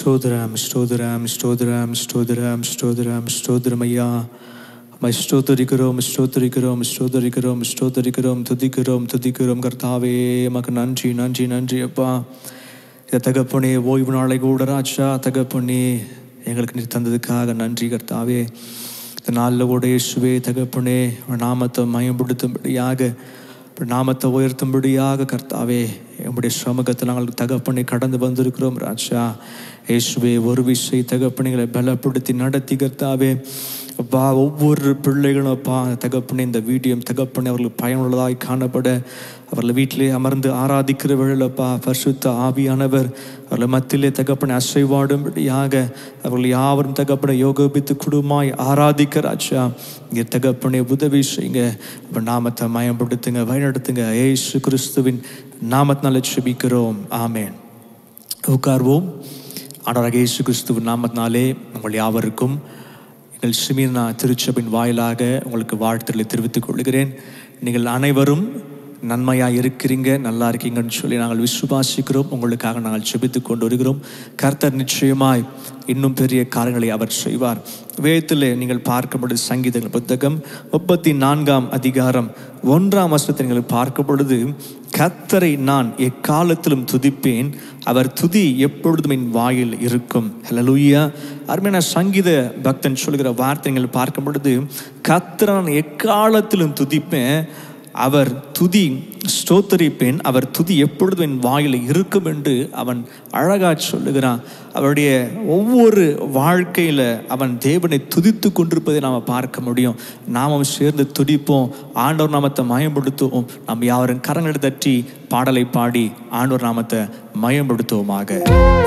ஸ்தோதிரம் ஸ்தோதிரம் ஸ்தோதிரம் ஸ்தோதிரம் ஸ்தோதிரம் ஸ்தோதிரம் ஐயா மை ஸ்தோத்தரிக்கிறோம் ஸ்தோத்தரிக்கிறோம் ஸ்தோத்தரிக்கிறோம் ஸ்தோத்தரிக்கிறோம் துதிக்கிறோம் துதிக்கிறோம் கர்த்தாவே மக்கு நன்றி நன்றி நன்றி அப்பா இந்த தகப்பனே ஓய்வு நாளை கூட ராஜா தகப்பனே எங்களுக்கு நீர் தந்ததுக்காக நன்றி கர்த்தாவே இந்த நாளில் கூட இயேசுவே தகப்பனே உன் நாமத்தை மயப்படுத்தும்படியாக உன் நாமத்தை உயர்த்தும்படியாக கர்த்தாவே எங்களுடைய சமூகத்தில் நாங்கள் தகப்பனை கடந்து வந்திருக்கிறோம் ராஜா இயேசுவே ஒரு விஷய தகப்பனைகளை பலப்படுத்தி நடத்தி கர்த்தாவே அப்பா ஒவ்வொரு பிள்ளைகளும் அப்பா தகப்பனே இந்த வீடியோ தகப்பனை அவர்களுக்கு பயனுள்ளதாய் காணப்பட அவர்கள் வீட்டிலே அமர்ந்து ஆராதிக்கிற வேளையிலப்பா பரிசுத்த ஆவியானவர் அவர்கள் மத்தியிலே தகப்பனை அசைவாடும்படியாக அவர்கள் யாவரும் தகப்பனை யோகபித்து குடுமாய் ஆராதிக்க ராஜா இங்கே தகப்பனை உதவி செய்யுங்க அப்ப நாமத்தை மயப்படுத்துங்க வழிநடத்துங்க ஏசு கிறிஸ்துவின் நாமத்தினால செபிக்கிறோம் ஆமேன் உட்கார்வோம் ஆண்டவராக இயேசு கிறிஸ்துவின் நாமத்தினாலே உங்கள் யாவருக்கும் எங்கள் சிமீனா திருச்சபின் வாயிலாக உங்களுக்கு வாழ்த்துக்களை தெரிவித்துக் கொள்கிறேன் நீங்கள் அனைவரும் நன்மையாக இருக்கிறீங்க நல்லா இருக்கீங்கன்னு சொல்லி நாங்கள் விசுவாசிக்கிறோம் உங்களுக்காக நாங்கள் செபித்து கொண்டு வருகிறோம் கர்த்தர் நிச்சயமாய் இன்னும் பெரிய காரியங்களை அவர் செய்வார் வேதத்தில் நீங்கள் பார்க்கும் பொழுது சங்கீதங்கள் புத்தகம் முப்பத்தி நான்காம் அதிகாரம் ஒன்றாம் வசனத்தை நீங்கள் பார்க்கும் பொழுது கர்த்தரை நான் எக்காலத்திலும் துதிப்பேன் அவர் துதி எப்பொழுதும் என் வாயில் இருக்கும் ஹலலூயா அருமையான சங்கீத பக்தன் சொல்கிற வார்த்தை நீங்கள் பார்க்கும் பொழுது கர்த்தரை நான் எக்காலத்திலும் துதிப்பேன் அவர் துதி ஸ்தோத்தரிப்பேன் அவர் துதி எப்பொழுதும் என் வாயில் இருக்கும் என்று அவன் அழகா சொல்லுகிறான் அவருடைய ஒவ்வொரு வாழ்க்கையில் அவன் தேவனை துதித்து கொண்டிருப்பதை நாம் பார்க்க முடியும் நாமும் சேர்ந்து துதிப்போம் ஆண்டவர் நாமத்தை மயம்படுத்துவோம் நாம் யாவரும் கரங்களை தட்டி பாடலை பாடி ஆண்டவர் நாமத்தை மயம்படுத்துவோமாக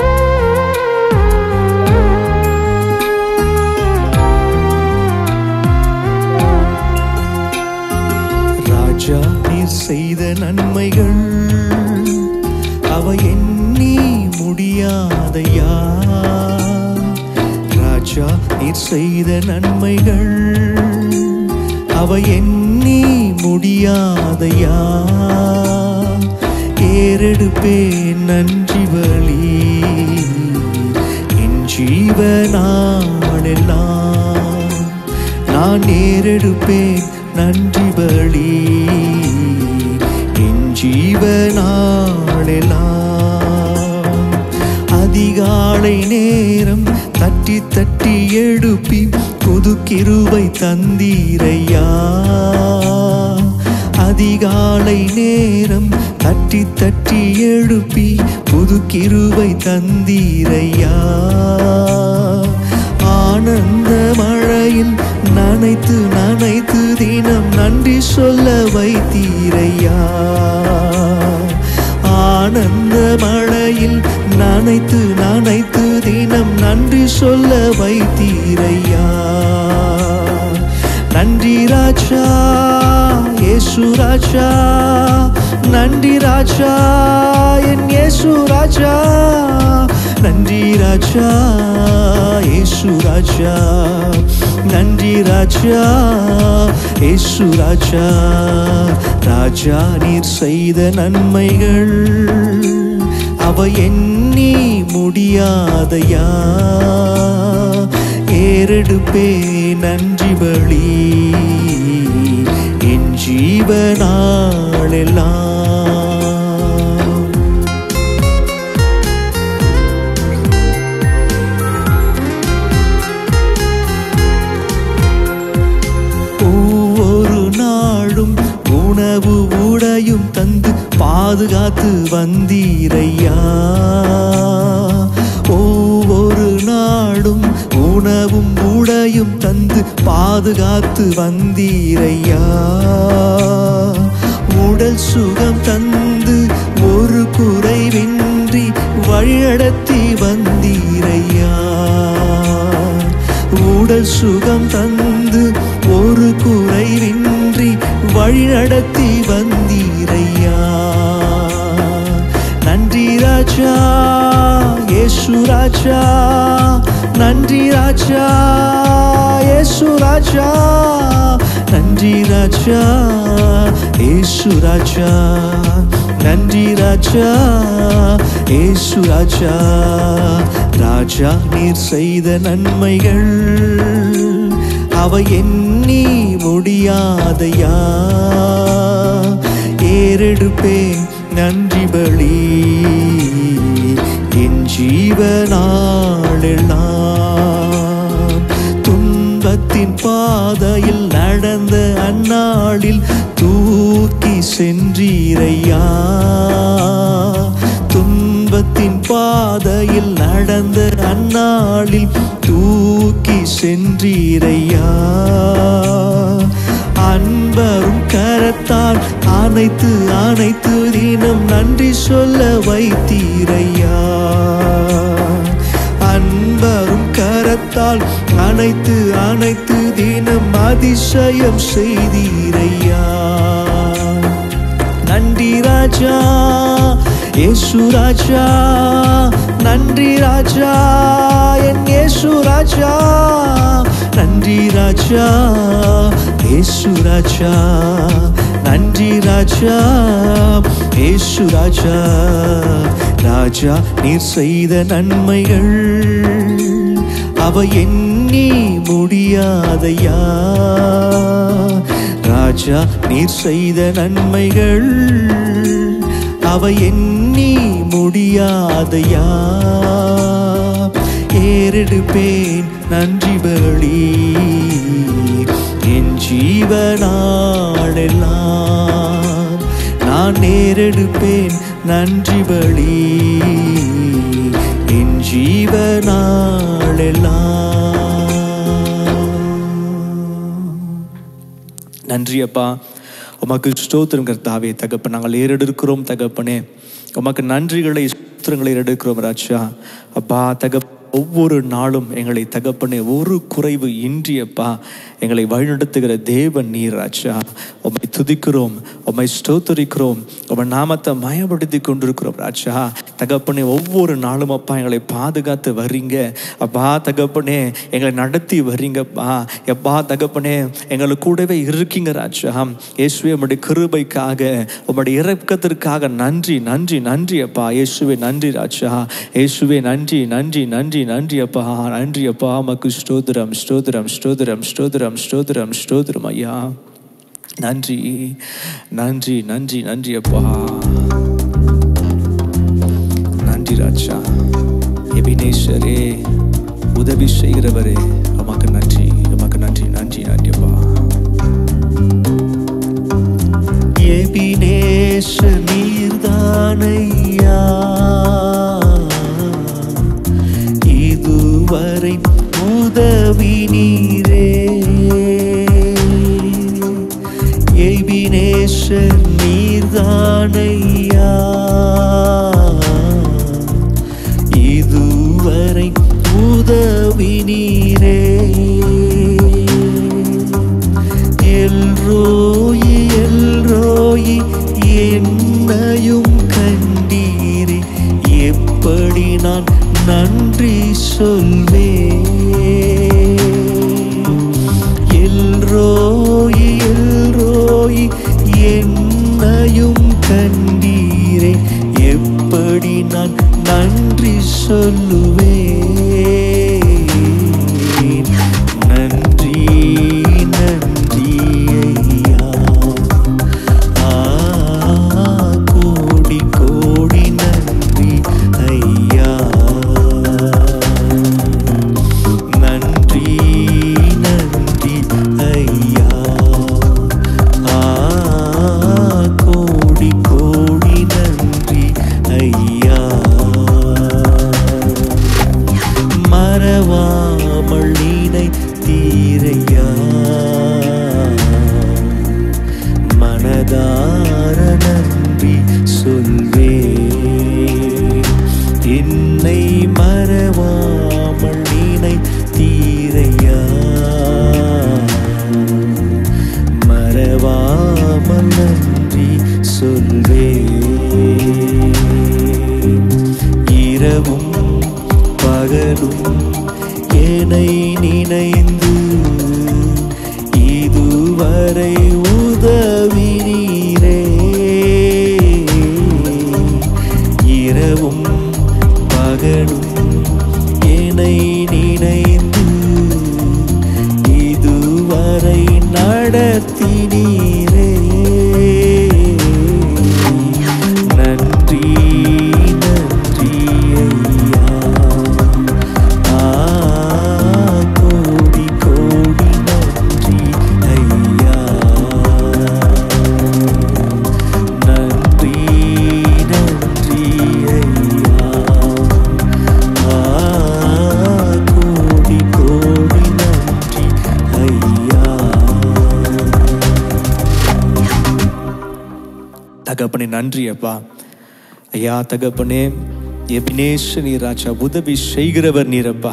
ராஜா நீர் செய்த நன்மைகள் அவை எண்ணி முடியாதையா ராஜா நீர் செய்த நன்மைகள் அவை எண்ணி முடியாதையா ஏறெடுப்பேன் நன்றி வழி என் ஜீவனாளெல்லாம் நான் நேரெடுப்பேன் நன்றி பலி என் ஜீவனாளெல்லாம் அதிகாலை நேரம் தட்டி தட்டி எழுப்பி புது கிருபை தந்தீரையா அதிகாலை நேரம் தட்டி தட்டி எழுப்பி புது கிருபை தந்தீரையா ஆனந்த மழையில் நனைத்து நனைத்து தினம் நன்றி சொல்ல வைத்தீரையா ஆனந்த மழையில் நனைத்து நனைத்து தினம் நன்றி சொல்ல வைத்தீரையா நன்றி ராஜா ஏசு ராஜா நன்றி ராஜா என் ஏசு ராஜா நன்றி ராஜா ஏசு ராஜா நன்றி ராஜா ஏசு ராஜா ராஜா நீர் செய்த நன்மைகள் அவை எண்ணி முடியாதையா ஏறெடுப்பே நன்றி பலி என் ஜீவனாளெல்லாம் ஒவ்வொரு நாளும் உணவு உடையும் தந்து பாதுகாத்து வந்தீரையா ஒவ்வொரு நாளும் உணவும் உடையும் தந்து பாதுகாத்து வந்தீரையா உடல் சுகம் தந்து ஒரு குறைவின்றி வழிநடத்தி வந்தீரையா உடல் சுகம் தந்து ஒரு குறைவின்றி வழிநடத்தி வந்தீரையா நன்றி ராஜா ஏசு ராஜா நன்றி ராஜா ஏசு ராஜா நன்றி ராஜா ஏசு ராஜா நன்றி ராஜா ஏசு ராஜா ராஜா நீர் செய்த நன்மைகள் அவை எண்ணி முடியாதையா ஏறெடுப்பேன் நன்றி பலி என் ஜீவனாளெல்லாம் துன்பத்தின் பாதையில் நடந்த அந்நாளில் தூக்கி சென்றீரையா துன்பத்தின் பாதையில் நடந்த அந்நாளில் தூக்கி சென்றீரையா அன்பரும் கரத்தால் அனைத்து அனைத்து தினம் நன்றி சொல்ல வைத்தீரையா அன்பரும் கரத்தால் அனைத்து அனைத்து தினம் அதிசயம் செய்தீரையா நன்றி ராஜா ஏசு ராஜா நன்றி ராஜா என் ஏசு ராஜா நன்றி ராஜா ஏசு ராஜா நன்றி ராஜா ஏசு ராஜா ராஜா நீர் செய்த நன்மைகள் அவ எண்ணி முடியாதையா ராஜா நீர் செய்த நன்மைகள் அவ எண்ணி முடியாதையா ஏறெடுப்பேன் நன்றி பலி என் ஜீவனாளெல்லாம் நான் நேரெடுப்பேன் நன்றி பலி என் ஜீவனாளெல்லாம் நன்றி அப்பா உமக்கு ஸ்தோத்திரம் கர்த்தாவே தகப்பன் நாங்கள் ஏறெடுக்கிறோம் தகப்பனே உமக்கு நன்றிகளை ஸ்தோத்திரங்களை ஏறெடுக்கிறோம் ராஜா அப்பா தகப் ஒவ்வொரு நாளும் எங்களை தகப்பனே ஒரு குறைவு இன்றியப்பா எங்களை வழிநடத்துகிற தேவன் நீர் ராஜா உம்மை துதிக்கிறோம் உம்மை ஸ்தோத்தரிக்கிறோம் உம்மை நாமத்தை மயப்படுத்தி கொண்டிருக்கிறோம் ராஜா தகப்பனே ஒவ்வொரு நாளும் அப்பா எங்களை பாதுகாத்து வர்றீங்க அப்பா தகப்பனே எங்களை நடத்தி வர்றீங்கப்பா எப்பா தகப்பனே எங்களுக்கு கூடவே இருக்கீங்க ராஜா இயேசுவே உம்முடைய கிருபைக்காக உம்முடைய இரக்கத்திற்காக நன்றி நன்றி நன்றி அப்பா இயேசுவே நன்றி ராஜா இயேசுவே நன்றி நன்றி நன்றி நன்றி அப்பா நன்றி அப்பா மக்கு ஸ்தோத்திரம் ஸ்தோத்திரம் ஸ்தோத்திரம் ஸ்தோத்திரம் ஸ்தோத்திரம் ஸ்தோத்திரம் ஐயா நன்றி நன்றி நன்றி நன்றி அப்பா நன்றி ராஜா எபினேஸ்வரே உதவி செய்கிறவரே உமக்கு நன்றி உமக்கு நன்றி நன்றி நன்றி அப்பா எபினேஷ நீர்தானையா இதுவரை உதவி நீரே எபினேஷர் நீர்தானையா இதுவரை உதவி நீரே எல்ரோயி எல்ரோயி என்னையும் கண்டீரே எப்படி நான் நன்றி சொல்வே எல்ரோயி எல்ரோயி என்னையும் கண்டீரே எப்படி நான் நன்றி சொல்லுவேன் நன்றி நன்றி ஐயா ஆ, கோடி கோடி நன்றி ஐயா நன்றி நன்றி ஐயா ஆ, கோடி கோடி நன்றி ஐயா மறவாமல் நீனை தீரையா மனதார நன்றி சொல்வே என்னை மறவாமல் நீனை தீரையா மறவாமல் நன்றி சொல்வே இரவும் பகலும் என்னை நினைந்து இதுவரை உதவி நீரே தகப்பனே நன்றி அப்பா ஐயா தகப்பனே எபினேஷ நீராச்சா உதவி செய்கிறவர் நீரப்பா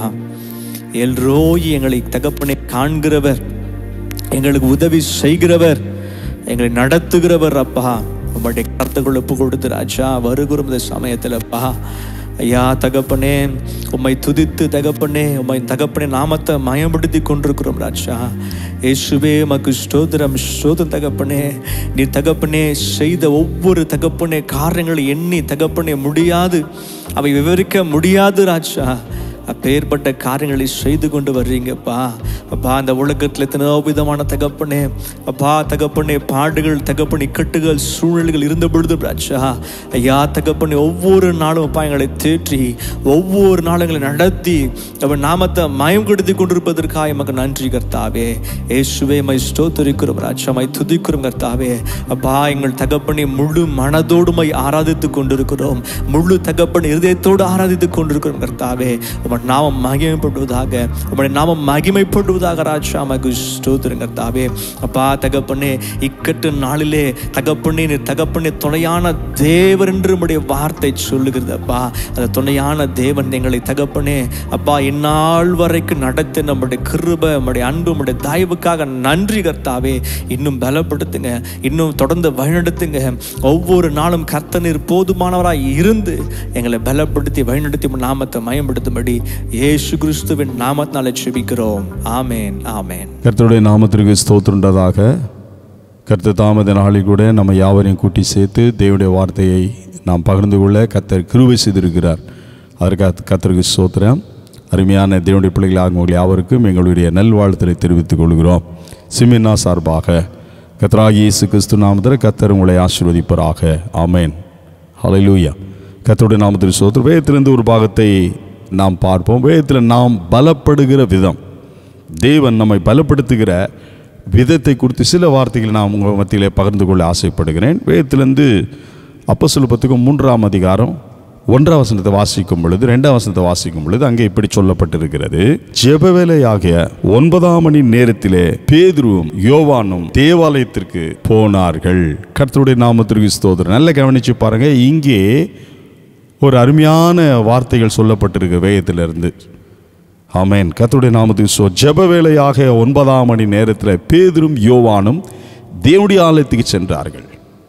எல்ரோய் எங்களை தகப்பனே காண்கிறவர் எங்களுக்கு உதவி செய்கிறவர் எங்களை நடத்துகிறவர் அப்பா உங்களுடைய கருத்துக்கள் ஒப்பு கொடுத்து ராஜா வருகிற இந்த சமயத்தில் அப்பா ஐயா தகப்பனே உம்மை துதித்து தகப்பனே உம்மை தகப்பனே நாமத்தை மயப்படுத்தி கொண்டிருக்கிறோம் ராஜா இயேசுவே மக்கு ஸ்தோத்திரம் ஸ்தோத்திரம் தகப்பனே நீ தகப்பனே செய்த ஒவ்வொரு தகப்பனே காரியங்களை எண்ணி தகப்பனே முடியாது அவை விவரிக்க முடியாது ராஜா அப்பேற்பட்ட காரியங்களை செய்து கொண்டு வர்றீங்கப்பா அப்பா அந்த உலகத்தில் எத்தனையோ விதமான தகப்பனே அப்பா தகப்பனே பாடுகள் தகப்பனே இக்கட்டுகள் சூழ்நிலைகள் இருந்த பொழுது ராஜா ஐயா தகப்பனே ஒவ்வொரு நாளும் அப்பா எங்களை தேற்றி ஒவ்வொரு நாளும் எங்களை நடத்தி அவன் நாமத்தை மயம் கெடுத்து கொண்டிருப்பதற்காக எமக்கு நன்றி கர்த்தாவே இயேசுவே மை ஸ்தோத்தரிக்கிறோம் ராஜா மை துதிக்கிறோம் கர்த்தாவே அப்பா எங்கள் தகப்பனை முழு மனதோடுமை ஆராதித்து கொண்டிருக்கிறோம் முழு தகப்பன் இருதயத்தோடு ஆராதித்து கொண்டிருக்கிறோம் கர்த்தாவே உமன் நாமம் மகிமைப்படுவதாக உம்முடைய நாமம் மகிமைப்படுவதாக ராஜா மகு ஸ்தோத்திரம் கர்த்தாவே அப்பா தகப்பனே இக்கட்டு நாளிலே தகப்பனே நீ தகப்பனே துணையான தேவர் என்று உம்முடைய வார்த்தை சொல்லுகிறது அப்பா அந்த துணையான தேவன் எங்களை தகப்பனே அப்பா இந்நாள் வரைக்கும் நடத்த நம்முடைய கிருபை நம்முடைய அன்பு நம்முடைய தயவுக்காக நன்றி கர்த்தாவே இன்னும் பலப்படுத்துங்க இன்னும் தொடர்ந்து வழிநடத்துங்க ஒவ்வொரு நாளும் கர்த்த நீர் போதுமானவராய் இருந்து எங்களை பலப்படுத்தி வழிநடத்தி உம் நாமத்தை மயப்படுத்தும்படி இயேசு கிறிஸ்துவின் நாமத்தினால செபிக்கிறோம் ஆமேன் ஆமேன் கர்த்தருடைய நாமத்திற்கு ஸ்தோத்திருண்டதாக கர்த்தர் தாமத நாளில் கூட நம்ம யாவரையும் கூட்டி சேர்த்து தேவனுடைய வார்த்தையை நாம் பகிர்ந்து கொள்ள கர்த்தர் கிருபை செய்திருக்கிறார் அதற்கு கர்த்தருக்கு ஸ்தோத்திரம் அருமையான தேவனுடைய பிள்ளைகளாக உங்கள் யாவருக்கும் எங்களுடைய நல்வாழ்த்தலை தெரிவித்துக் கொள்கிறோம் சிமினா சார்பாக கர்த்தராகிய இயேசு கிறிஸ்து நாமத்தில் கர்த்தர் உங்களை ஆசீர்வதிப்பராக ஆமேன் ஹalleluya கர்த்தருடைய நாமத்தில் ஸ்தோத்திரம் வேதத்திலிருந்து ஒரு பாகத்தை நாம் பார்ப்போம் வேதத்தில் நாம் பலப்படுகிற விதம் தேவன் நம்மை பலப்படுத்துகிற விதத்தை குறித்து சில வார்த்தைகளை நான் உங்கள் மத்தியிலே பகிர்ந்து கொள்ள ஆசைப்படுகிறேன் வேதத்திலிருந்து அப்போ சுலபத்துக்கும் மூன்றாம் அதிகாரம் ஒன்றாம் வசனத்தை வாசிக்கும் பொழுது ரெண்டாம் வசனத்தை வாசிக்கும் பொழுது அங்கே இப்படி சொல்லப்பட்டிருக்கிறது ஜெபவேலையாகிய ஒன்பதாம் மணி நேரத்திலே பேதுருவும் யோவானும் தேவாலயத்திற்கு போனார்கள் கர்த்தருடைய நாமத்திற்கு ஸ்தோத்திரம் நல்ல கவனிச்சு பாருங்க இங்கே ஒரு அருமையான வார்த்தைகள் சொல்லப்பட்டிருக்கு வேதத்திலிருந்து ஆமென் கர்த்தருடைய நாமத்துக்கு சோ ஜெப வேளையாக ஒன்பதாம் மணி நேரத்தில் பேதுரும் யோவானும் தேவனுடைய ஆலயத்துக்கு சென்றார்கள்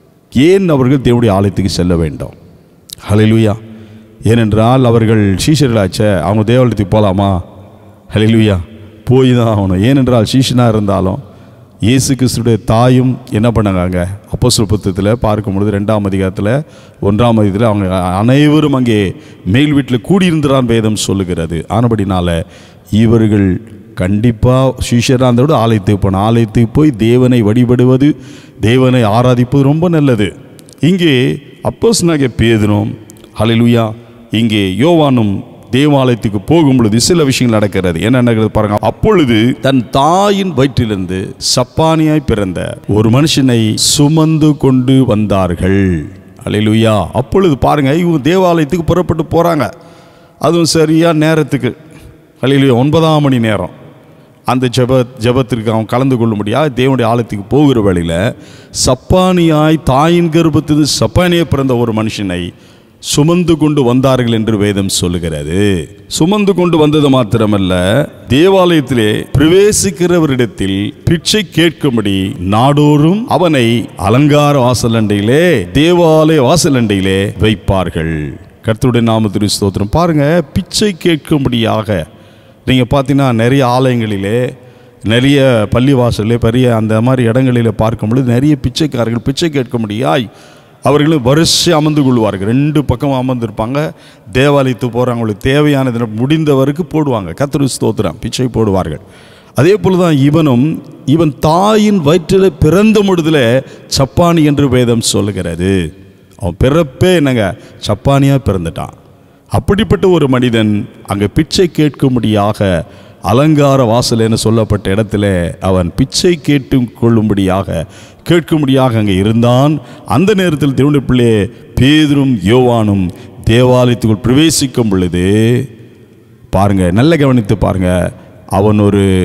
ஏன் அவர்கள் தேவனுடைய ஆலயத்துக்கு செல்ல வேண்டும் ஹalleluya ஏனென்றால் அவர்கள் சீஷர்களாச்ச அவங்க தேவாலயத்துக்கு போகலாமா ஹalleluya போய் தான் ஆகணும் ஏனென்றால் சீஷனாக இருந்தாலும் இயேசு கிறிஸ்துடைய தாயும் என்ன பண்ணாங்க அப்போ புத்தகத்தில் பார்க்கும் பொழுது ரெண்டாம் அதிகாரத்தில் ஒன்றாம் அதிகாரத்தில் அவங்க அனைவரும் அங்கே மேல் வீட்டில் கூடியிருந்தான் வேதம் சொல்லுகிறது ஆனபடினால இவர்கள் கண்டிப்பாக சீஷராக இருந்தோட ஆலயத்துக்கு போன ஆலயத்துக்கு போய் தேவனை வழிபடுவது தேவனை ஆராதிப்பது ரொம்ப நல்லது இங்கே அப்போஸ் நகை பேதனும் ஹalleluya இங்கே யோவானும் தேவாலயத்துக்கு போகும் பொழுது சில விஷயங்கள் நடக்கிறது என்ன நடக்கிறது பாருங்க அப்பொழுது தன் தாயின் வயிற்றிலிருந்து சப்பானியாய் பிறந்த ஒரு மனுஷனை சுமந்து கொண்டு வந்தார்கள் ஹalleluya அப்பொழுது பாருங்க இவங்க தேவாலயத்துக்கு புறப்பட்டு போறாங்க அதுவும் சரியா நேரத்துக்கு ஹalleluya ஒன்பதாம் மணி நேரம் அந்த ஜெப ஜெபத்திற்கு அவன் கலந்து கொள்ளும்படியா தேவனுடைய ஆலயத்துக்கு போகிற வழியில் சப்பானியாய் தாயின் கர்ப்பத்திலிருந்து சப்பானியை பிறந்த ஒரு மனுஷனை சுமந்து கொண்டு வந்தார்கள் என்று வேதம் சொல்லுகிறது சுமந்து கொண்டு வந்தது மாத்திரமல்ல தேவாலயத்திலே பிரவேசிக்கிறவரிடத்தில் பிச்சை கேட்கும்படி நாடோறும் அவனை அலங்கார வாசலண்டையிலே தேவாலய வாசலண்டையிலே வைப்பார்கள் கர்த்தருடைய நாமத்திற்கு ஸ்தோத்திரம் பாருங்க பிச்சை கேட்கும்படியாக நீங்கள் பார்த்தீங்கன்னா நிறைய ஆலயங்களிலே நிறைய பள்ளிவாசலே பெரிய அந்த மாதிரி இடங்களில் பார்க்கும் பொழுது நிறைய பிச்சைக்காரர்கள் பிச்சை கேட்க முடியாய் அவர்களும் வரிசை அமர்ந்து கொள்வார்கள் ரெண்டு பக்கம் அமர்ந்திருப்பாங்க தேவாலயத்துக்கு போகிறவங்களுக்கு தேவையானது முடிந்தவருக்கு போடுவாங்க கத்திரி ஸ்தோத்திரம் பிச்சை போடுவார்கள் அதே போல தான் இவனும் இவன் தாயின் வயிற்றில் பிறந்த பொழுதுல சப்பானி என்று வேதம் சொல்லுகிறது அவன் பிறப்பே என்னங்க சப்பானியாக பிறந்துட்டான் அப்படிப்பட்ட ஒரு மனிதன் அங்கே பிச்சை கேட்கும்படியாக அலங்கார வாசல் என சொல்லப்பட்ட இடத்துல அவன் பிச்சை கேட்டு கொள்ளும்படியாக கேட்கும்படியாக அங்கே இருந்தான் அந்த நேரத்தில் திருவண்ண பிள்ளை பேதரும் யோவானும் தேவாலயத்துக்குள் பிரவேசிக்கும் பொழுது பாருங்க நல்ல கவனித்து பாருங்க அவன் ஒரு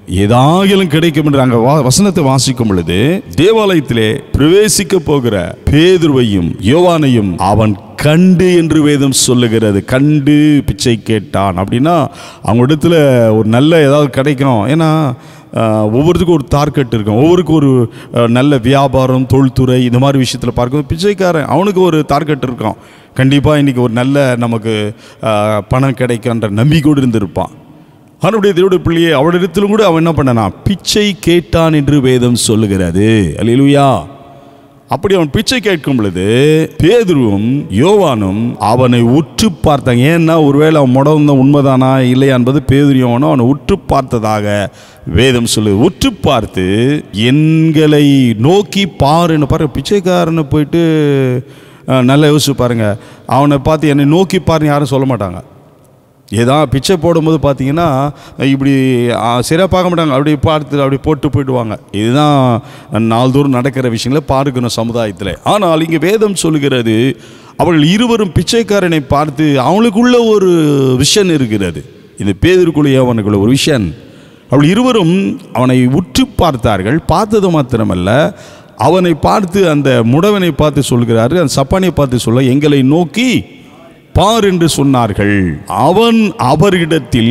ஏதாகிலும் கிடைக்கும் என்று அங்க வா- வசனத்தை வாசிக்கும் பொழுது தேவாலயத்திலே பிரவேசிக்க போகிற பேதுருவையும் யோவானையும் அவன் கண்டு என்று வேதம் சொல்லுகிறது கண்டு பிச்சை கேட்டான் அப்படின்னா அவங்க இடத்துல ஒரு நல்ல ஏதாவது கிடைக்கும் ஏன்னா ஆஹ், ஒவ்வொருத்துக்கும் ஒரு டார்கெட் இருக்கும் ஒவ்வொருக்கும் ஒரு ஆஹ், நல்ல வியாபாரம் தொழில்துறை இந்த மாதிரி விஷயத்தில் பார்க்கும்போது பிச்சைக்காரன் அவனுக்கு ஒரு டார்கெட் இருக்கும் கண்டிப்பாக இன்றைக்கி ஒரு நல்ல நமக்கு ஆஹ், பணம் கிடைக்குன்ற நம்பிக்கையோடு இருந்திருப்பான் அவனுடைய தேவடைய பிள்ளையை அவளிடத்திலும் கூட அவன் என்ன பண்ணனா பிச்சை கேட்டான் என்று வேதம் சொல்லுகிறது அல்லேலூயா அப்படி அவன் பிச்சை கேட்கும் பொழுது பேதுருவும் யோவானும் அவனை உற்று பார்த்தாங்க ஏன்னா ஒருவேளை அவன் முடந்த உண்மைதானா இல்லையா என்பது பேதுரு யோவானும் அவனை உற்று பார்த்ததாக வேதம் சொல்லுது உற்று பார்த்து எண்களை நோக்கி பாருன்னு பாருங்க பிச்சைக்காரனை போயிட்டு அஹ், நல்லா யோசிச்சு பாருங்க அவனை பார்த்து என்னை நோக்கி பாருன்னு யாரும் சொல்ல மாட்டாங்க ஏதா பிச்சை போடும்போது பார்த்தீங்கன்னா இப்படி ஆ, சரியா பார்க்க மாட்டாங்க அப்படி பார்த்து அப்படி போட்டு போயிடுவாங்க இதுதான் நாள்தோறும் நடக்கிற விஷயங்களை பார்க்கணும் சமுதாயத்தில் ஆனால் இங்கே வேதம் சொல்லுகிறது அவர்கள் இருவரும் பிச்சைக்காரனை பார்த்து அவங்களுக்குள்ள ஒரு விஷன் இருக்கிறது இந்த பேதருக்குள்ளே அவனுக்குள்ள ஒரு விஷன் அவள் இருவரும் அவனை உற்று பார்த்தார்கள் பார்த்தது மாத்திரமல்ல அவனை பார்த்து அந்த முடவனை பார்த்து சொல்கிறாரு அந்த சப்பானியை பார்த்து சொல்ல எங்களை நோக்கி பார் என்று சொன்னார்கள் அவன் அவரிடத்தில்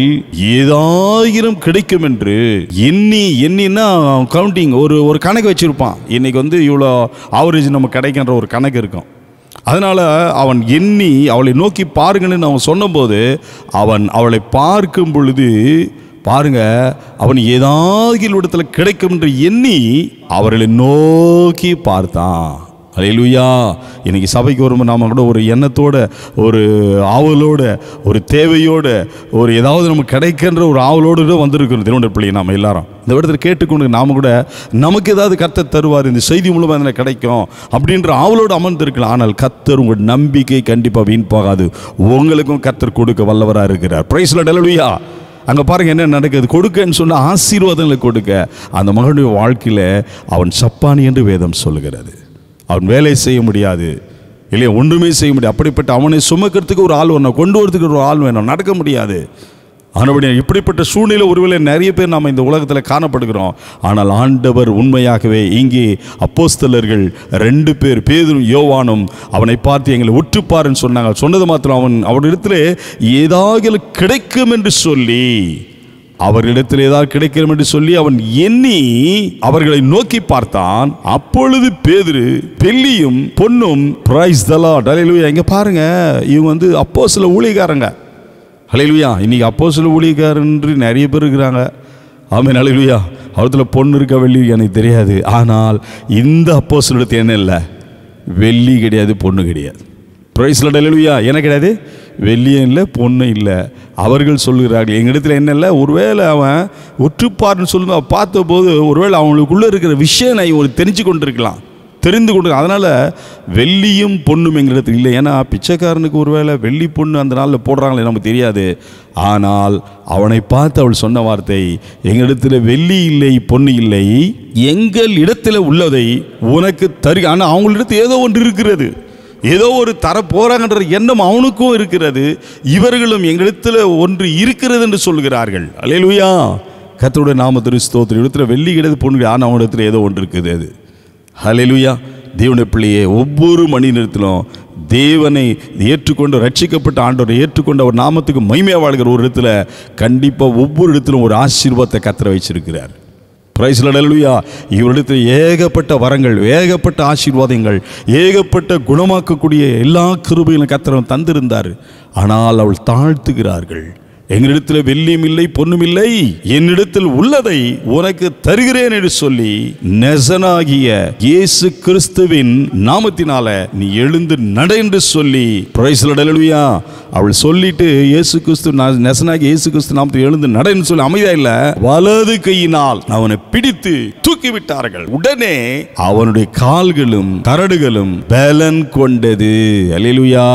ஏதாயிரம் கிடைக்கும் என்று எண்ணி எண்ணினா கவுண்டிங் ஒரு ஒரு கணக்கு வச்சிருப்பான் இன்னைக்கு வந்து இவ்வளோ ஆவரேஜ் நம்ம கிடைக்கின்ற ஒரு கணக்கு இருக்கும் அதனால அவன் எண்ணி அவளை நோக்கி பாருங்கன்னு அவன் சொன்னபோது அவன் அவளை பார்க்கும் பொழுது பாருங்க அவன் ஏதாவது இடத்துல கிடைக்கும் என்று எண்ணி அவர்களை நோக்கி பார்த்தான் அலையிலுயா இன்னைக்கு சபைக்கு வரும்போது நாம கூட ஒரு எண்ணத்தோட ஒரு ஆவலோட ஒரு தேவையோட ஒரு ஏதாவது நமக்கு கிடைக்கின்ற ஒரு ஆவலோடு கூட வந்திருக்கிறோம் திருவண்ண பிள்ளை நாம எல்லாரும் இந்த இடத்துல கேட்டுக்கொண்டு நாம கூட நமக்கு ஏதாவது கர்த்தர் தருவார் இந்த செய்தி மூலமாக அதில் கிடைக்கும் அப்படின்ற ஆவலோடு அமர்ந்திருக்கலாம் ஆனால் கர்த்தர் உங்கள் நம்பிக்கை கண்டிப்பாக வீண் போகாது உங்களுக்கும் கர்த்தர் கொடுக்க வல்லவராக இருக்கிறார் பிரைஸ்ல டெலலுயா அங்கே பாருங்க என்ன நடக்குது கொடுக்கன்னு சொன்ன ஆசீர்வாதங்களை கொடுக்க அந்த மகனுடைய வாழ்க்கையில் அவன் சப்பானி என்று வேதம் சொல்லுகிறது அவன் வேலை செய்ய முடியாது இல்லையா ஒன்றுமே செய்ய முடியாது அப்படிப்பட்ட அவனை சுமக்கிறதுக்கு ஒரு ஆள் வேணும் கொண்டு வரதுக்கு ஒரு ஆள் வேணும் நடக்க முடியாது ஆனபடி இப்படிப்பட்ட சூழ்நிலை ஒருவேளை நிறைய பேர் நாம் இந்த உலகத்தில் காணப்படுகிறோம் ஆனால் ஆண்டவர் உண்மையாகவே இங்கே அப்போஸ்தலர்கள் ரெண்டு பேர் பேதுரும் யோவானும் அவனை பார்த்து எங்களை உற்றுப்பாருன்னு சொன்னாங்க சொன்னது மாத்திரம் அவன் அவரிடத்துல ஏதாவது கிடைக்கும் என்று சொல்லி அவரிடத்தில் ஏதாவது கிடைக்கும் என்று சொல்லி அவன் எண்ணி அவர்களை நோக்கி பார்த்தான் அப்பொழுது பேதுரு வெள்ளியும் பொன்னும் பிரைஸ் தலா டலையிலுயா இங்க பாருங்க இவங்க வந்து அப்போ சில ஊழியக்காரங்க ஹலையிலுயா இன்னைக்கு அப்போ சில ஊழியக்காரன்று நிறைய பேர் இருக்கிறாங்க ஆமாம் ஹலையிலுயா அவரத்தில் பொண்ணு இருக்கா வெள்ளி எனக்கு தெரியாது ஆனால் இந்த அப்போ என்ன இல்லை வெள்ளி கிடையாது பொண்ணு கிடையாது ப்ரைஸில் டெலிவரியா என்ன கிடையாது வெள்ளியும் இல்லை பொண்ணும் இல்லை அவர்கள் சொல்கிறார்கள் எங்களிடத்தில் என்ன இல்லை ஒருவேளை அவன் உற்றுப்பார்னு சொல்லி பார்த்தபோது ஒருவேளை அவங்களுக்குள்ளே இருக்கிற விஷயம் நான் இவங்களுக்கு தெரிஞ்சு கொண்டிருக்கலாம் தெரிந்து கொண்டு அதனால் வெள்ளியும் பொண்ணும் எங்களிடத்தில் இல்லை ஏன்னா பிச்சைக்காரனுக்கு ஒருவேளை வெள்ளி பொண்ணு அந்த நாளில் போடுறாங்களே நமக்கு தெரியாது ஆனால் அவனை பார்த்து அவள் சொன்ன வார்த்தை எங்களிடத்தில் வெள்ளி இல்லை பொண்ணு இல்லை எங்கள் இடத்துல உள்ளதை உனக்கு தரு ஆனால் அவங்களிடத்தில் ஏதோ ஒன்று இருக்கிறது ஏதோ ஒரு தர போறாங்கன்ற எண்ணம் அவனுக்கும் இருக்கிறது இவர்களும் எங்களிடத்தில் ஒன்று இருக்கிறது என்று சொல்கிறார்கள் அலையலுயா கத்தருடைய நாமத்திரு ஸ்தோத்திர இடத்துல வெள்ளி கிடையாது பொண்ணு கிடையாது. ஆனால் அவனிடத்தில் ஏதோ ஒன்று இருக்குது அது ஹalleluya தேவனுடைய பிள்ளையே ஒவ்வொரு மணி நேரத்திலும் தேவனை ஏற்றுக்கொண்டு ரட்சிக்கப்பட்ட ஆண்டவரை ஏற்றுக்கொண்டு அவர் நாமத்துக்கு மகிமையா வாழ்கிற ஒரு இடத்துல கண்டிப்பாக ஒவ்வொரு இடத்திலும் ஒரு ஆசீர்வாதத்தை கத்திர வச்சிருக்கிறார் பிரைஸ் லடலுயா இவரிடத்தில் ஏகப்பட்ட வரங்கள் ஏகப்பட்ட ஆசீர்வாதங்கள் ஏகப்பட்ட குணமாக்கக்கூடிய எல்லா கிருபையிலும் கத்திரம் தந்திருந்தார் ஆனால் அவள் தாழ்த்துகிறார்கள் எங்களிடத்தில் வெள்ளியும் இல்லை பொன்னும் இல்லை என்னிடத்தில் உள்ளதை உனக்கு தருகிறேன் என்று சொல்லி நெசனாகிய இயேசு கிறிஸ்துவின் நாமத்தினால நீ எழுந்து நட என்று சொல்லி பிரைஸ் லடலுயா அவள் சொல்லிட்டு இயேசு கிறிஸ்து நா- நெசனாகிய இயேசு கிறிஸ்து நாமத்தில் எழுந்து நடன்னு சொல்லி அமைதியா இல்ல வலது கையினால் அவனை பிடித்து தூக்கி விட்டார்கள் உடனே அவனுடைய கால்களும் கரடுகளும் பலன் கொண்டது அல்லேலூயா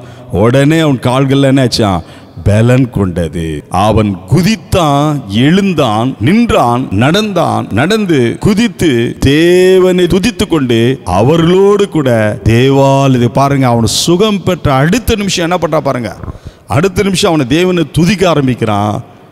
உடனே அவன் கால்கள் என்னாச்சான் பலன் கொண்டது அவன் குதித்தான் எழுந்தான் நின்றான் நடந்தான் நடந்து குதித்து தேவனை துதித்து கொண்டு அவர்களோடு கூட தேவால் இது பாருங்க அவன் சுகம் பெற்ற அடுத்த நிமிஷம் என்ன பண்றா பாருங்க அடுத்த நிமிஷம் அவனை தேவனை துதிக்க ஆரம்பிக்கிறான்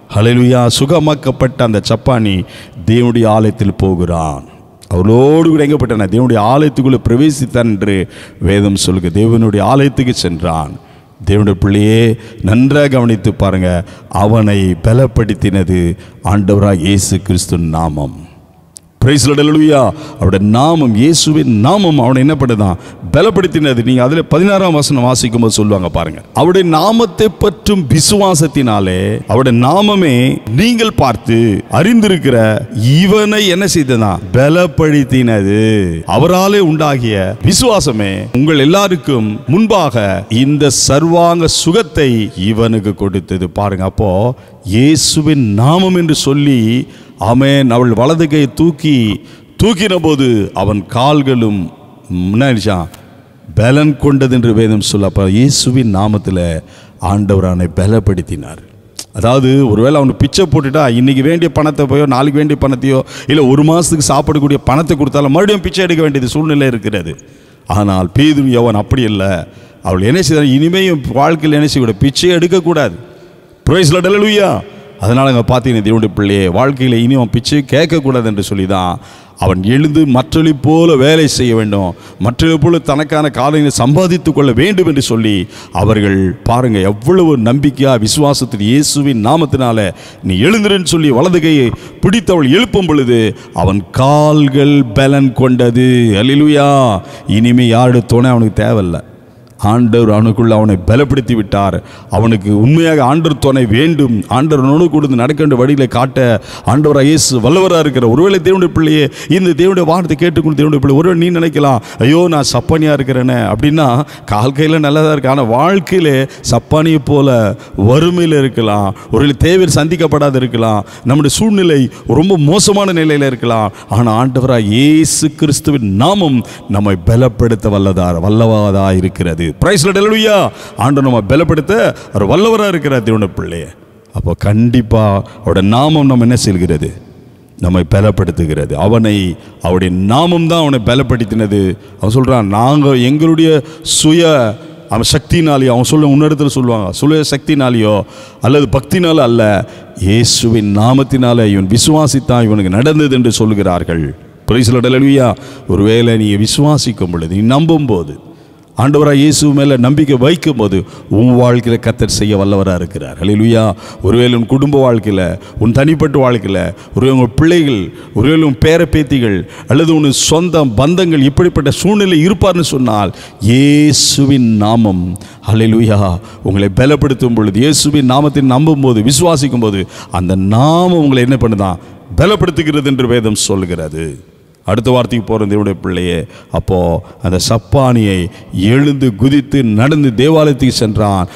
ஹalleluya சுகமாக்கப்பட்ட அந்த சப்பானி தேவனுடைய ஆலயத்தில் போகிறான் அவரோடு கூட எங்கே போட்டான் தேவனுடைய ஆலயத்துக்குள்ளே பிரவேசித்தான் என்று வேதம் சொல்லுங்க தேவனுடைய ஆலயத்துக்கு சென்றான் தேவனுடைய பிள்ளையே நன்றாக கவனித்து பாருங்க அவனை பலப்படுத்தினது ஆண்டவராக இயேசு கிறிஸ்து நாமம் பிரைஸ் லடலுயா அவருடைய நாமம் இயேசுவின் நாமம் அவனை என்ன பண்ணுதான் பலப்படுத்தினது நீங்க அதுல பதினாறாம் வசனம் வாசிக்கும் போது சொல்லுவாங்க பாருங்க அவருடைய நாமத்தை பற்றும் விசுவாசத்தினாலே அவருடைய நாமமே நீங்கள் பார்த்து அறிந்திருக்கிற இவனை என்ன செய்ததா பலப்படுத்தினது அவராலே உண்டாகிய விசுவாசமே உங்கள் எல்லாருக்கும் முன்பாக இந்த சர்வாங்க சுகத்தை இவனுக்கு கொடுத்தது பாருங்க அப்போ இயேசுவின் நாமம் என்று சொல்லி ஆமென் அவள் வலது கையை தூக்கி தூக்கின போது அவன் கால்களும் முன்னாடிச்சான் பலன் கொண்டது என்று வேதம் சொல்ல அப்போ இயேசுவின் நாமத்தில் ஆண்டவர் அவனை பலப்படுத்தினார் அதாவது ஒருவேளை அவனுக்கு பிச்சை போட்டுட்டா இன்னைக்கு வேண்டிய பணத்தை போயோ நாளைக்கு வேண்டிய பணத்தையோ இல்லை ஒரு மாதத்துக்கு சாப்பிடக்கூடிய பணத்தை கொடுத்தாலும் மறுபடியும் பிச்சை எடுக்க வேண்டியது சூழ்நிலை இருக்கிறது ஆனால் பேதுரு யவன் அப்படி இல்லை அவள் என்ன செய்தார் இனிமேயும் வாழ்க்கையில் என்ன செய்யக்கூடாது பிச்சையே எடுக்கக்கூடாது ப்ரைஸ் லடலுயா அதனால் அங்கே பார்த்தீங்கன்னா தேவனுடைய பிள்ளையே வாழ்க்கையில் இனி அவன் பிச்சை கேட்கக்கூடாது என்று சொல்லி தான் அவன் எழுந்து மற்றொழி போல வேலை செய்ய வேண்டும் மற்றொழி போல தனக்கான காலையை சம்பாதித்து கொள்ள வேண்டும் என்று சொல்லி அவர்கள் பாருங்க எவ்வளவு நம்பிக்கையா விசுவாசத்தில் இயேசுவின் நாமத்தினால நீ எழுந்துருன்னு சொல்லி வலது கையை பிடித்தவள் எழுப்பும் பொழுது அவன் கால்கள் பலன் கொண்டது அல்லேலூயா இனிமே யாருடைய துணை அவனுக்கு தேவையில்லை ஆண்டவர் அவனுக்குள்ள அவனை பலப்படுத்தி விட்டார் அவனுக்கு உண்மையாக ஆண்டவர் துணை வேண்டும் ஆண்டவனோடு கொடுத்து நடக்க வேண்டிய வழிகளை காட்ட ஆண்டவராக இயேசு வல்லவராக இருக்கிற ஒருவேளை தேவனுடைய பிள்ளையே இந்த தேவனுடைய வார்த்தை கேட்டுக்கொண்டு தேவனுடைய பிள்ளை ஒருவேளை நீ நினைக்கலாம் ஐயோ நான் சப்பானியாக இருக்கிறேனே அப்படின்னா கால் கையில் நல்லதாக இருக்கு ஆனால் வாழ்க்கையில் சப்பானியை போல வறுமையில் இருக்கலாம் ஒரு தேவையில் சந்திக்கப்படாது இருக்கலாம் நம்முடைய சூழ்நிலை ரொம்ப மோசமான நிலையில் இருக்கலாம் ஆனால் ஆண்டவராக இயேசு கிறிஸ்துவின் நாமம் நம்மை பலப்படுத்த வல்லதார் வல்லவாதா இருக்கிறது பிரைஸ்ல டெலுயா ஆண்டு நம்ம பலப்படுத்த அவர் வல்லவராக இருக்கிறார் தேவனுடைய பிள்ளைய அப்போ கண்டிப்பாக அவருடைய நாமம் நம்ம என்ன செல்கிறது நம்மை பலப்படுத்துகிறது அவனை அவருடைய நாமம் தான் அவனை பலப்படுத்தினது அவன் சொல்கிறான் நாங்கள் எங்களுடைய சுய அவன் சக்தினாலேயோ அவன் சொல்ல முன்னெடுத்துல சொல்லுவாங்க சுய சக்தினாலேயோ அல்லது பக்தினால அல்ல இயேசுவின் நாமத்தினால இவன் விசுவாசித்தான் இவனுக்கு நடந்தது என்று சொல்லுகிறார்கள் பிரைசலடலவியா ஒருவேளை நீ விசுவாசிக்கும் பொழுது நீ நம்பும் போது ஆண்டவராக இயேசு மேலே நம்பிக்கை வைக்கும் போது உன் வாழ்க்கையில் கத்தர் செய்ய வல்லவராக இருக்கிறார் ஹalleluya ஒருவேளை உன் குடும்ப வாழ்க்கையில் உன் தனிப்பட்ட வாழ்க்கையில் ஒருவேளை உங்கள் பிள்ளைகள் ஒருவேளை உன் பேர பேத்திகள் அல்லது உன் சொந்த பந்தங்கள் இப்படிப்பட்ட சூழ்நிலை இருப்பார்னு சொன்னால் இயேசுவின் நாமம் ஹalleluya உங்களை பலப்படுத்தும் பொழுது இயேசுவின் நாமத்தை நம்பும் போது விசுவாசிக்கும் போது அந்த நாமம் உங்களை என்ன பண்ணுதான் பலப்படுத்துகிறது என்று வேதம் சொல்கிறது அடுத்த வார்த்தைக்கு போகிற தேவனுடைய பிள்ளையே அப்போது அந்த சப்பானியை எழுந்து குதித்து நடந்து தேவாலயத்துக்கு சென்றான்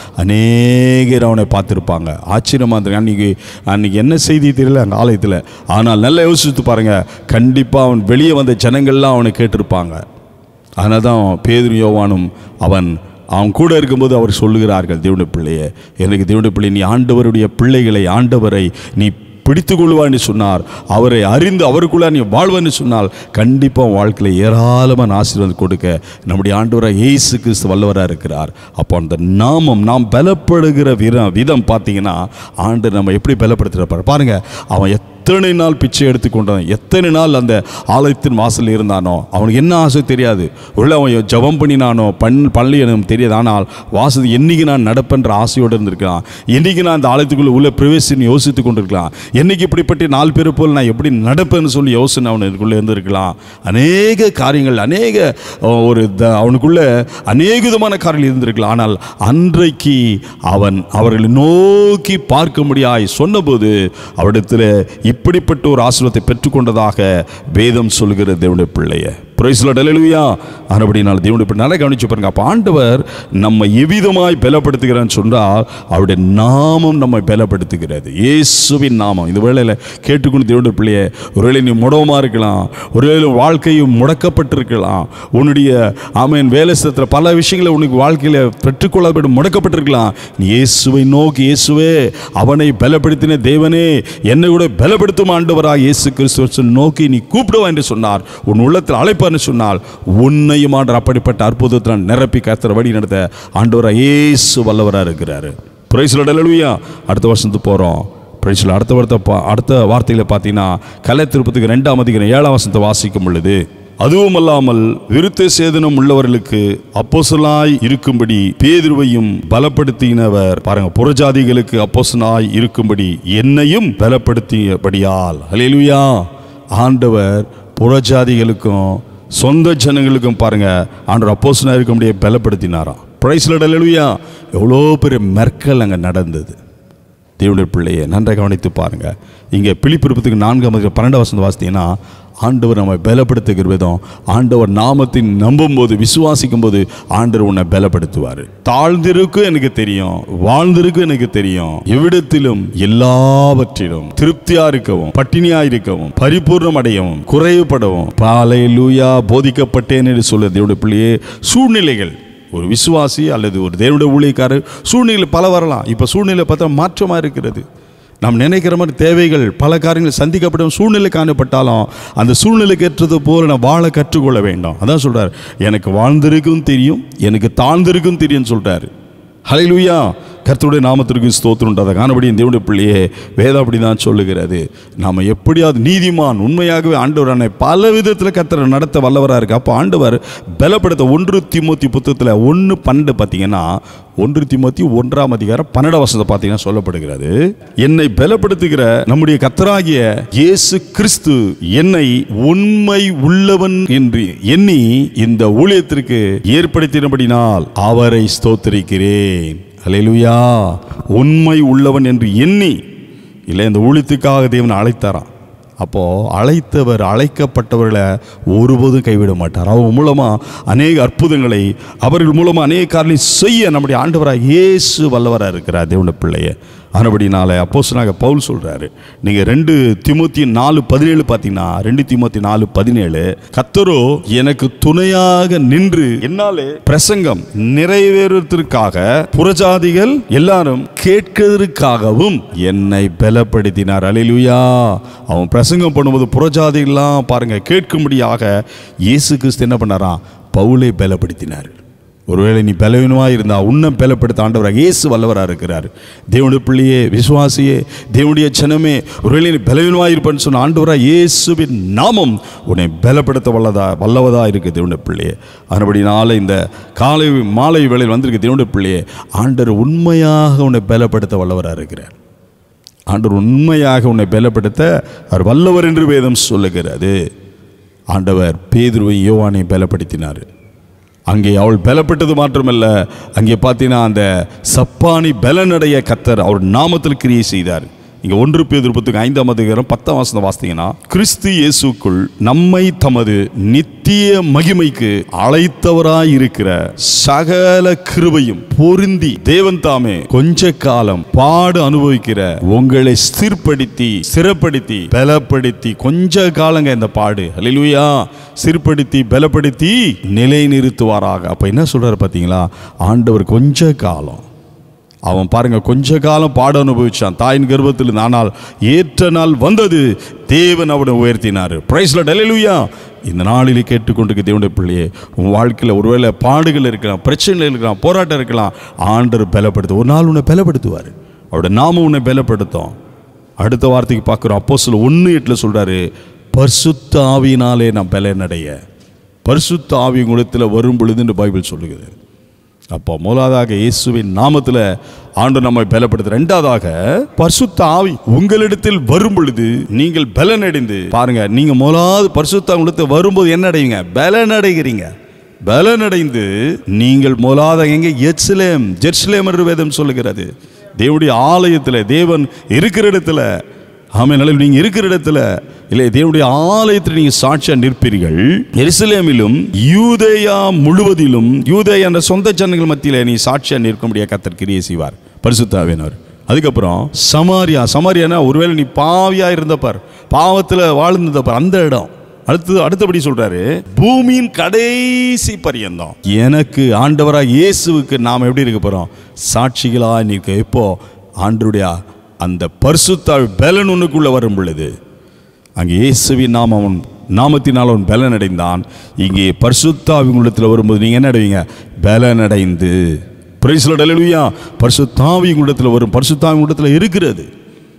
அநேகர் அவனை பார்த்துருப்பாங்க ஆச்சரியமாக இருந்திருக்கு அன்றைக்கி அன்றைக்கி என்ன செய்தி தெரியல அந்த ஆலயத்தில் ஆனால் நல்லா யோசித்து பாருங்கள் கண்டிப்பாக அவன் வெளியே வந்த ஜனங்கள்லாம் அவனை கேட்டிருப்பாங்க அதனால தான் பேதுரு யோவானும் அவன் அவன் கூட இருக்கும்போது அவர் சொல்லுகிறார்கள் தேவனுடைய பிள்ளையே எனக்கு தேவனுடைய பிள்ளை நீ ஆண்டவருடைய பிள்ளைகளை ஆண்டவரை நீ பிடித்து கொள்வான்னு சொன்னார் அவரை அறிந்து அவருக்குள்ள நீ வாழ்வன்னு சொன்னால் கண்டிப்பாக உன் வாழ்க்கையில் ஏராளமான ஆசீர்வாதம் கொடுக்க நம்முடைய ஆண்டவராக இயேசு கிறிஸ்து வல்லவராக இருக்கிறார் அப்போ அந்த நாமம் நாம் பலப்படுகிற விதம் விதம் பார்த்தீங்கன்னா ஆண்டு நம்ம எப்படி பலப்படுத்துகிறப்பார் பாருங்க அவன் எத்தனை நாள் பிச்சை எடுத்து கொண்டான் எத்தனை நாள் அந்த ஆலயத்தின் வாசலில் இருந்தானோ அவனுக்கு என்ன ஆசை தெரியாது உள்ள அவன் ஜெபம் பண்ணினானோ பண் பள்ளி எனக்கு தெரியாது ஆனால் வாசல் என்னைக்கு நான் நடப்பேன்ற ஆசையோடு இருந்திருக்கலாம் என்னைக்கு நான் அந்த ஆலயத்துக்குள்ளே உள்ள பிரவேசின்னு யோசித்து கொண்டிருக்கலாம் என்னைக்கு இப்படிப்பட்ட நாலு பேர் போல் நான் எப்படி நடப்பேன்னு சொல்லி யோசனை அவனுக்குள்ளே இருந்திருக்கலாம் அநேக காரியங்கள் அநேக அஹ், ஒரு த- அவனுக்குள்ள அநேக விதமான காரியங்கள் இருந்திருக்கலாம் ஆனால் அன்றைக்கு அவன் அவர்களை நோக்கி பார்க்க முடியாய் சொன்னபோது அவரிடத்தில் இப்படிப்பட்ட ஒரு ஆசீர்வாதத்தை பெற்றுக்கொண்டதாக வேதம் சொல்கிறது தேவனுடைய பிள்ளைய பிரைஸ்ல டெலிலுயா ஆனபடினால் தேவனுடைய பிள்ளை நல்லா கவனிச்சு பாருங்க அப்போ ஆண்டவர் நம்ம எவ்விதமாய் பலப்படுத்துகிறான்னு சொன்னால் அவருடைய நாமம் நம்மை பலப்படுத்துகிறது இயேசுவின் நாமம் இந்த வேளையில் கேட்டுக்கொண்டு தேவனுடைய பிள்ளைய ஒருவேளை நீ முடவமாக இருக்கலாம் ஒருவேளை உன் வாழ்க்கையும் முடக்கப்பட்டிருக்கலாம் உன்னுடைய ஆமேன் வேலை ஸ்தலத்தில் பல விஷயங்களை உனக்கு வாழ்க்கையில் பெற்றுக்கொள்ளப்பட்டு முடக்கப்பட்டிருக்கலாம் நீ இயேசுவை நோக்கி இயேசுவே அவனை பலப்படுத்தின தேவனே என்னை கூட பலப்படுத்தும் ஆண்டவராக இயேசு கிறிஸ்துவ நோக்கி நீ கூப்பிடுவா என்று சொன்னார் உன் உள்ளத்தில் அழைப்பார்னு சொன்னால் உன்னையும் ஆண்டவர் அப்படிப்பட்ட அற்புதத்தில் நிரப்பி கர்த்தர் வழி நடத்த ஆண்டவராக இயேசு வல்லவராக இருக்கிறாரு பிரைஸ்ல டெலலுயா அடுத்த வருஷத்துக்கு போகிறோம் பிரைஸ்ல அடுத்த வார்த்தை பா- அடுத்த வார்த்தையில் பார்த்தீங்கன்னா கலை திருப்பத்துக்கு ரெண்டாம் அதிகாரம் ஏழாம் வசனத்தை வாசிக்கும் பொழுது அதுவும் அல்லாமல் விருத்த சேதனம் உள்ளவர்களுக்கு அப்போசலாய் இருக்கும்படி பேதுருவையும் பலப்படுத்தினவர் பாருங்க புறஜாதிகளுக்கு அப்போசனாய் இருக்கும்படி என்னையும் பலப்படுத்தியபடியால் ஹalleluya ஆண்டவர் புறஜாதிகளுக்கும் சொந்த ஜனங்களுக்கும் பாருங்க ஆண்டவர் அப்போசனாக இருக்க முடிய பலப்படுத்தினாராம் பிரைஸ்ல ஹalleluya எவ்வளோ பெரிய மெர்க்கல் அங்கே நடந்தது தேவனுடைய பிள்ளையை நன்றாக கவனித்து பாருங்க இங்கே பிலிப்பிருப்பத்துக்கு நான்காம் அதிகாரம் பன்னெண்டாம் வசந்த வாசித்தீங்கன்னா ஆண்டவர் நம்மை பலப்படுத்துகிற விதம் ஆண்டவர் நாமத்தின் நம்பும்போது விசுவாசிக்கும் போது ஆண்டவர் உன்னை பலப்படுத்துவார் தாழ்ந்திருக்கும் எனக்கு தெரியும் வாழ்ந்திருக்கும் எனக்கு தெரியும் எவ்விடத்திலும் எல்லாவற்றிலும் திருப்தியா இருக்கவும் பட்டினியா இருக்கவும் பரிபூர்ணம் அடையவும் குறைவுபடவும் பாலை லூயா போதிக்கப்பட்டேன் என்று சொல்ல தேவனுடைய பிள்ளையே சூழ்நிலைகள் ஒரு விசுவாசி அல்லது ஒரு தேவனுடைய ஊழியக்காரர் சூழ்நிலை பல வரலாம் இப்போ சூழ்நிலை பார்த்தா மாற்றமாக இருக்கிறது நாம் நினைக்கிற மாதிரி தேவைகள் பல காரியங்கள் சந்திக்கப்படும் சூழ்நிலை காணப்பட்டாலும் அந்த சூழ்நிலைக்கு ஏற்றது போல நான் வாழ கற்றுக்கொள்ள வேண்டும் அதான் சொல்றார் எனக்கு வாழ்ந்திருக்கும் தெரியும் எனக்கு தாழ்ந்திருக்கும் தெரியும் சொல்றாரு ஹalleluya கர்த்தருடைய நாமத்திற்கு ஸ்தோத்திரம் உண்டாத காணபடி தேவனுடைய பிள்ளையே வேதம் அப்படி தான் சொல்லுகிறது நாம் எப்படியாவது நீதிமான் உண்மையாகவே ஆண்டவர் அன்னை பல விதத்தில் கர்த்தரை நடத்த வல்லவராக இருக்கு அப்போ ஆண்டவர் பலப்படுத்த ஒன்று திமுத்தி புத்தகத்தில் ஒன்று பன்னெண்டு பார்த்தீங்கன்னா ஒன்று திமுத்தி ஒன்றாம் அதிகாரம் பன்னெண்டாம் வசனத்தை பார்த்தீங்கன்னா சொல்லப்படுகிறது என்னை பலப்படுத்துகிற நம்முடைய கர்த்தராகிய இயேசு கிறிஸ்து என்னை உண்மை உள்ளவன் என்று எண்ணி இந்த ஊழியத்திற்கு ஏற்படுத்தினபடினால் அவரை ஸ்தோத்திரிக்கிறேன் ஹalleluya உண்மை உள்ளவன் என்று எண்ணி இல்லை இந்த ஊழியத்துக்காக தேவன் அழைத்தாராம் அப்போ அழைத்தவர் அழைக்கப்பட்டவர்களை ஒருபோதும் கைவிட மாட்டார் அவர் மூலமா அநேக அற்புதங்களை அவர்கள் மூலமா அநேக காரணம் செய்ய நம்முடைய ஆண்டவராக இயேசு வல்லவராக இருக்கிறார் தேவனுடைய பிள்ளைய ஆனபடினால அப்போஸ்தலனாக பவுல் சொல்றாரு நீங்க ரெண்டு திமுத்தி நாலு பதினேழு பார்த்தீங்கன்னா ரெண்டு திமுத்தி நாலு பதினேழு கத்தரோ எனக்கு துணையாக நின்று என்னாலே பிரசங்கம் நிறைவேறுவதற்காக புறஜாதிகள் எல்லாரும் கேட்கிறதுக்காகவும் என்னை பலப்படுத்தினார் அலிலுயா அவன் பிரசங்கம் பண்ணும்போது புறஜாதிகள்லாம் பாருங்க கேட்கும்படியாக இயேசு கிறிஸ்து என்ன பண்ணாராம் பவுலை பலப்படுத்தினார் ஒருவேளை நீ பலவீனமாக இருந்தா உன்னை பலப்படுத்த ஆண்டவராக இயேசு வல்லவராக இருக்கிறார் தேவனுடைய பிள்ளையே விசுவாசியே தேவனுடைய ஜனமே ஒருவேளை நீ பலவீனமாக இருப்பேன்னு சொன்ன ஆண்டவராக இயேசுவின் நாமம் உன்னை பலப்படுத்த வல்லதா வல்லவதா இருக்கு தேவனுடைய பிள்ளையே அதுபடினால இந்த காலை மாலை வேளையில் வந்திருக்க தேவனுடைய பிள்ளையே ஆண்டவர் உண்மையாக உன்னை பலப்படுத்த வல்லவராக இருக்கிறார் ஆண்டவர் உண்மையாக உன்னை பலப்படுத்த அவர் வல்லவர் என்று வேதம் சொல்லுகிறது ஆண்டவர் பேதுருவை யோவானை பலப்படுத்தினார் அங்கே அவள் பலப்பட்டது மாத்திரமல்ல அங்கே பார்த்தீங்கன்னா அந்த சப்பானி பலனடைய கத்தர் அவர் நாமத்தில் கிரியை செய்தார் இங்கே ஒன்று பேர் முப்பத்துக்கு ஐந்தாம் அதிகாரம் பத்தாம் வாசனம் வாசித்தீங்கன்னா கிறிஸ்து இயேசுக்குள் நம்மை தமது நித்திய மகிமைக்கு அழைத்தவராய் இருக்கிற சகல கிருபையும் பொருந்தி தேவன் தாமே கொஞ்ச காலம் பாடு அனுபவிக்கிற உங்களை ஸ்திர்படுத்தி சிறப்படுத்தி பலப்படுத்தி கொஞ்ச காலங்க இந்த பாடு ஹalleluya சிறுப்படுத்தி பலப்படுத்தி நிலைநிறுத்துவாராக அப்ப என்ன சொல்றாரு பார்த்தீங்களா ஆண்டவர் கொஞ்ச காலம் அவன் பாருங்க கொஞ்ச காலம் பாட அனுபவிச்சான் தாயின் கர்ப்பத்தில் ஆனால் ஏற்ற நாள் வந்தது தேவன் அவனை உயர்த்தினார் பிரைஸ்ல டெலிலுயா இந்த நாளிலே கேட்டுக்கொண்டிருக்க தேவனுடைய பிள்ளையே உன் வாழ்க்கையில் ஒருவேளை பாடுகள் இருக்கலாம் பிரச்சனைகள் இருக்கலாம் போராட்டம் இருக்கலாம் ஆண்டர் பலப்படுத்து ஒரு நாள் உன்னை பலப்படுத்துவார் அவருடைய நாமம் உன்னை பலப்படுத்தும் அடுத்த வார்த்தைக்கு பார்க்குறோம் அப்போ சில ஒன்று எட்டில் சொல்கிறாரு பரிசுத்த ஆவியினாலே நான் பலனடைய பரிசுத்த ஆவி குணத்தில் வரும் பொழுதுன்னு பைபிள் சொல்லுகிறது அப்போ முதலாவதாக இயேசுவின் நாமத்தில் ஆண்டு நம்மை பலப்படுத்த ரெண்டாவதாக பரிசுத்த ஆவி உங்களிடத்தில் வரும் பொழுது நீங்கள் பலனடைந்து பாருங்க நீங்க முதலாவது பரிசுத்த உங்களிடத்தில் வரும்போது என்ன அடைவீங்க பலனடைகிறீங்க பலனடைந்து நீங்கள் முதலாவது எங்க எர்சிலேம் ஜெர்சிலேம் என்று வேதம் சொல்லுகிறது தேவனுடைய ஆலயத்தில் தேவன் இருக்கிற இடத்துல ஆமே நல்ல நீங்க இருக்கிற இடத்துல இல்லை தேவனுடைய ஆலயத்தில் நீங்க சாட்சியா நிற்பீர்கள் எருசலேமிலும் யூதேயா முழுவதிலும் யூதேயா என்ற சொந்த ஜனங்கள் மத்தியில நீ சாட்சியா நிற்க முடிய கத்தர் கிரியை செய்வார் பரிசுத்தாவினர் அதுக்கப்புறம் சமாரியா சமாரியானா ஒருவேளை நீ பாவியா இருந்தப்பார் பாவத்துல வாழ்ந்ததப்பார் அந்த இடம் அடுத்தது அடுத்தபடி சொல்றாரு பூமியின் கடைசி பரியந்தம் எனக்கு ஆண்டவராக இயேசுவுக்கு நாம் எப்படி இருக்க போறோம் சாட்சிகளா நிற்க இப்போ ஆண்டருடைய அந்த பரிசுத்தாவி பலன் உனக்குள்ள வரும் பொழுது அங்கே இயேசுவின் நாமம் அவன் நாமத்தினால் அவன் பலன் அடைந்தான் இங்கே பரிசுத்தாவி உள்ளத்தில் வரும்போது நீங்கள் என்ன அடைவீங்க பலன் அடைந்து பிரைஸ்ல டெலிவியா பரிசுத்தாவி உள்ளத்தில் வரும் பரிசுத்தாவி உள்ளத்தில் இருக்கிறது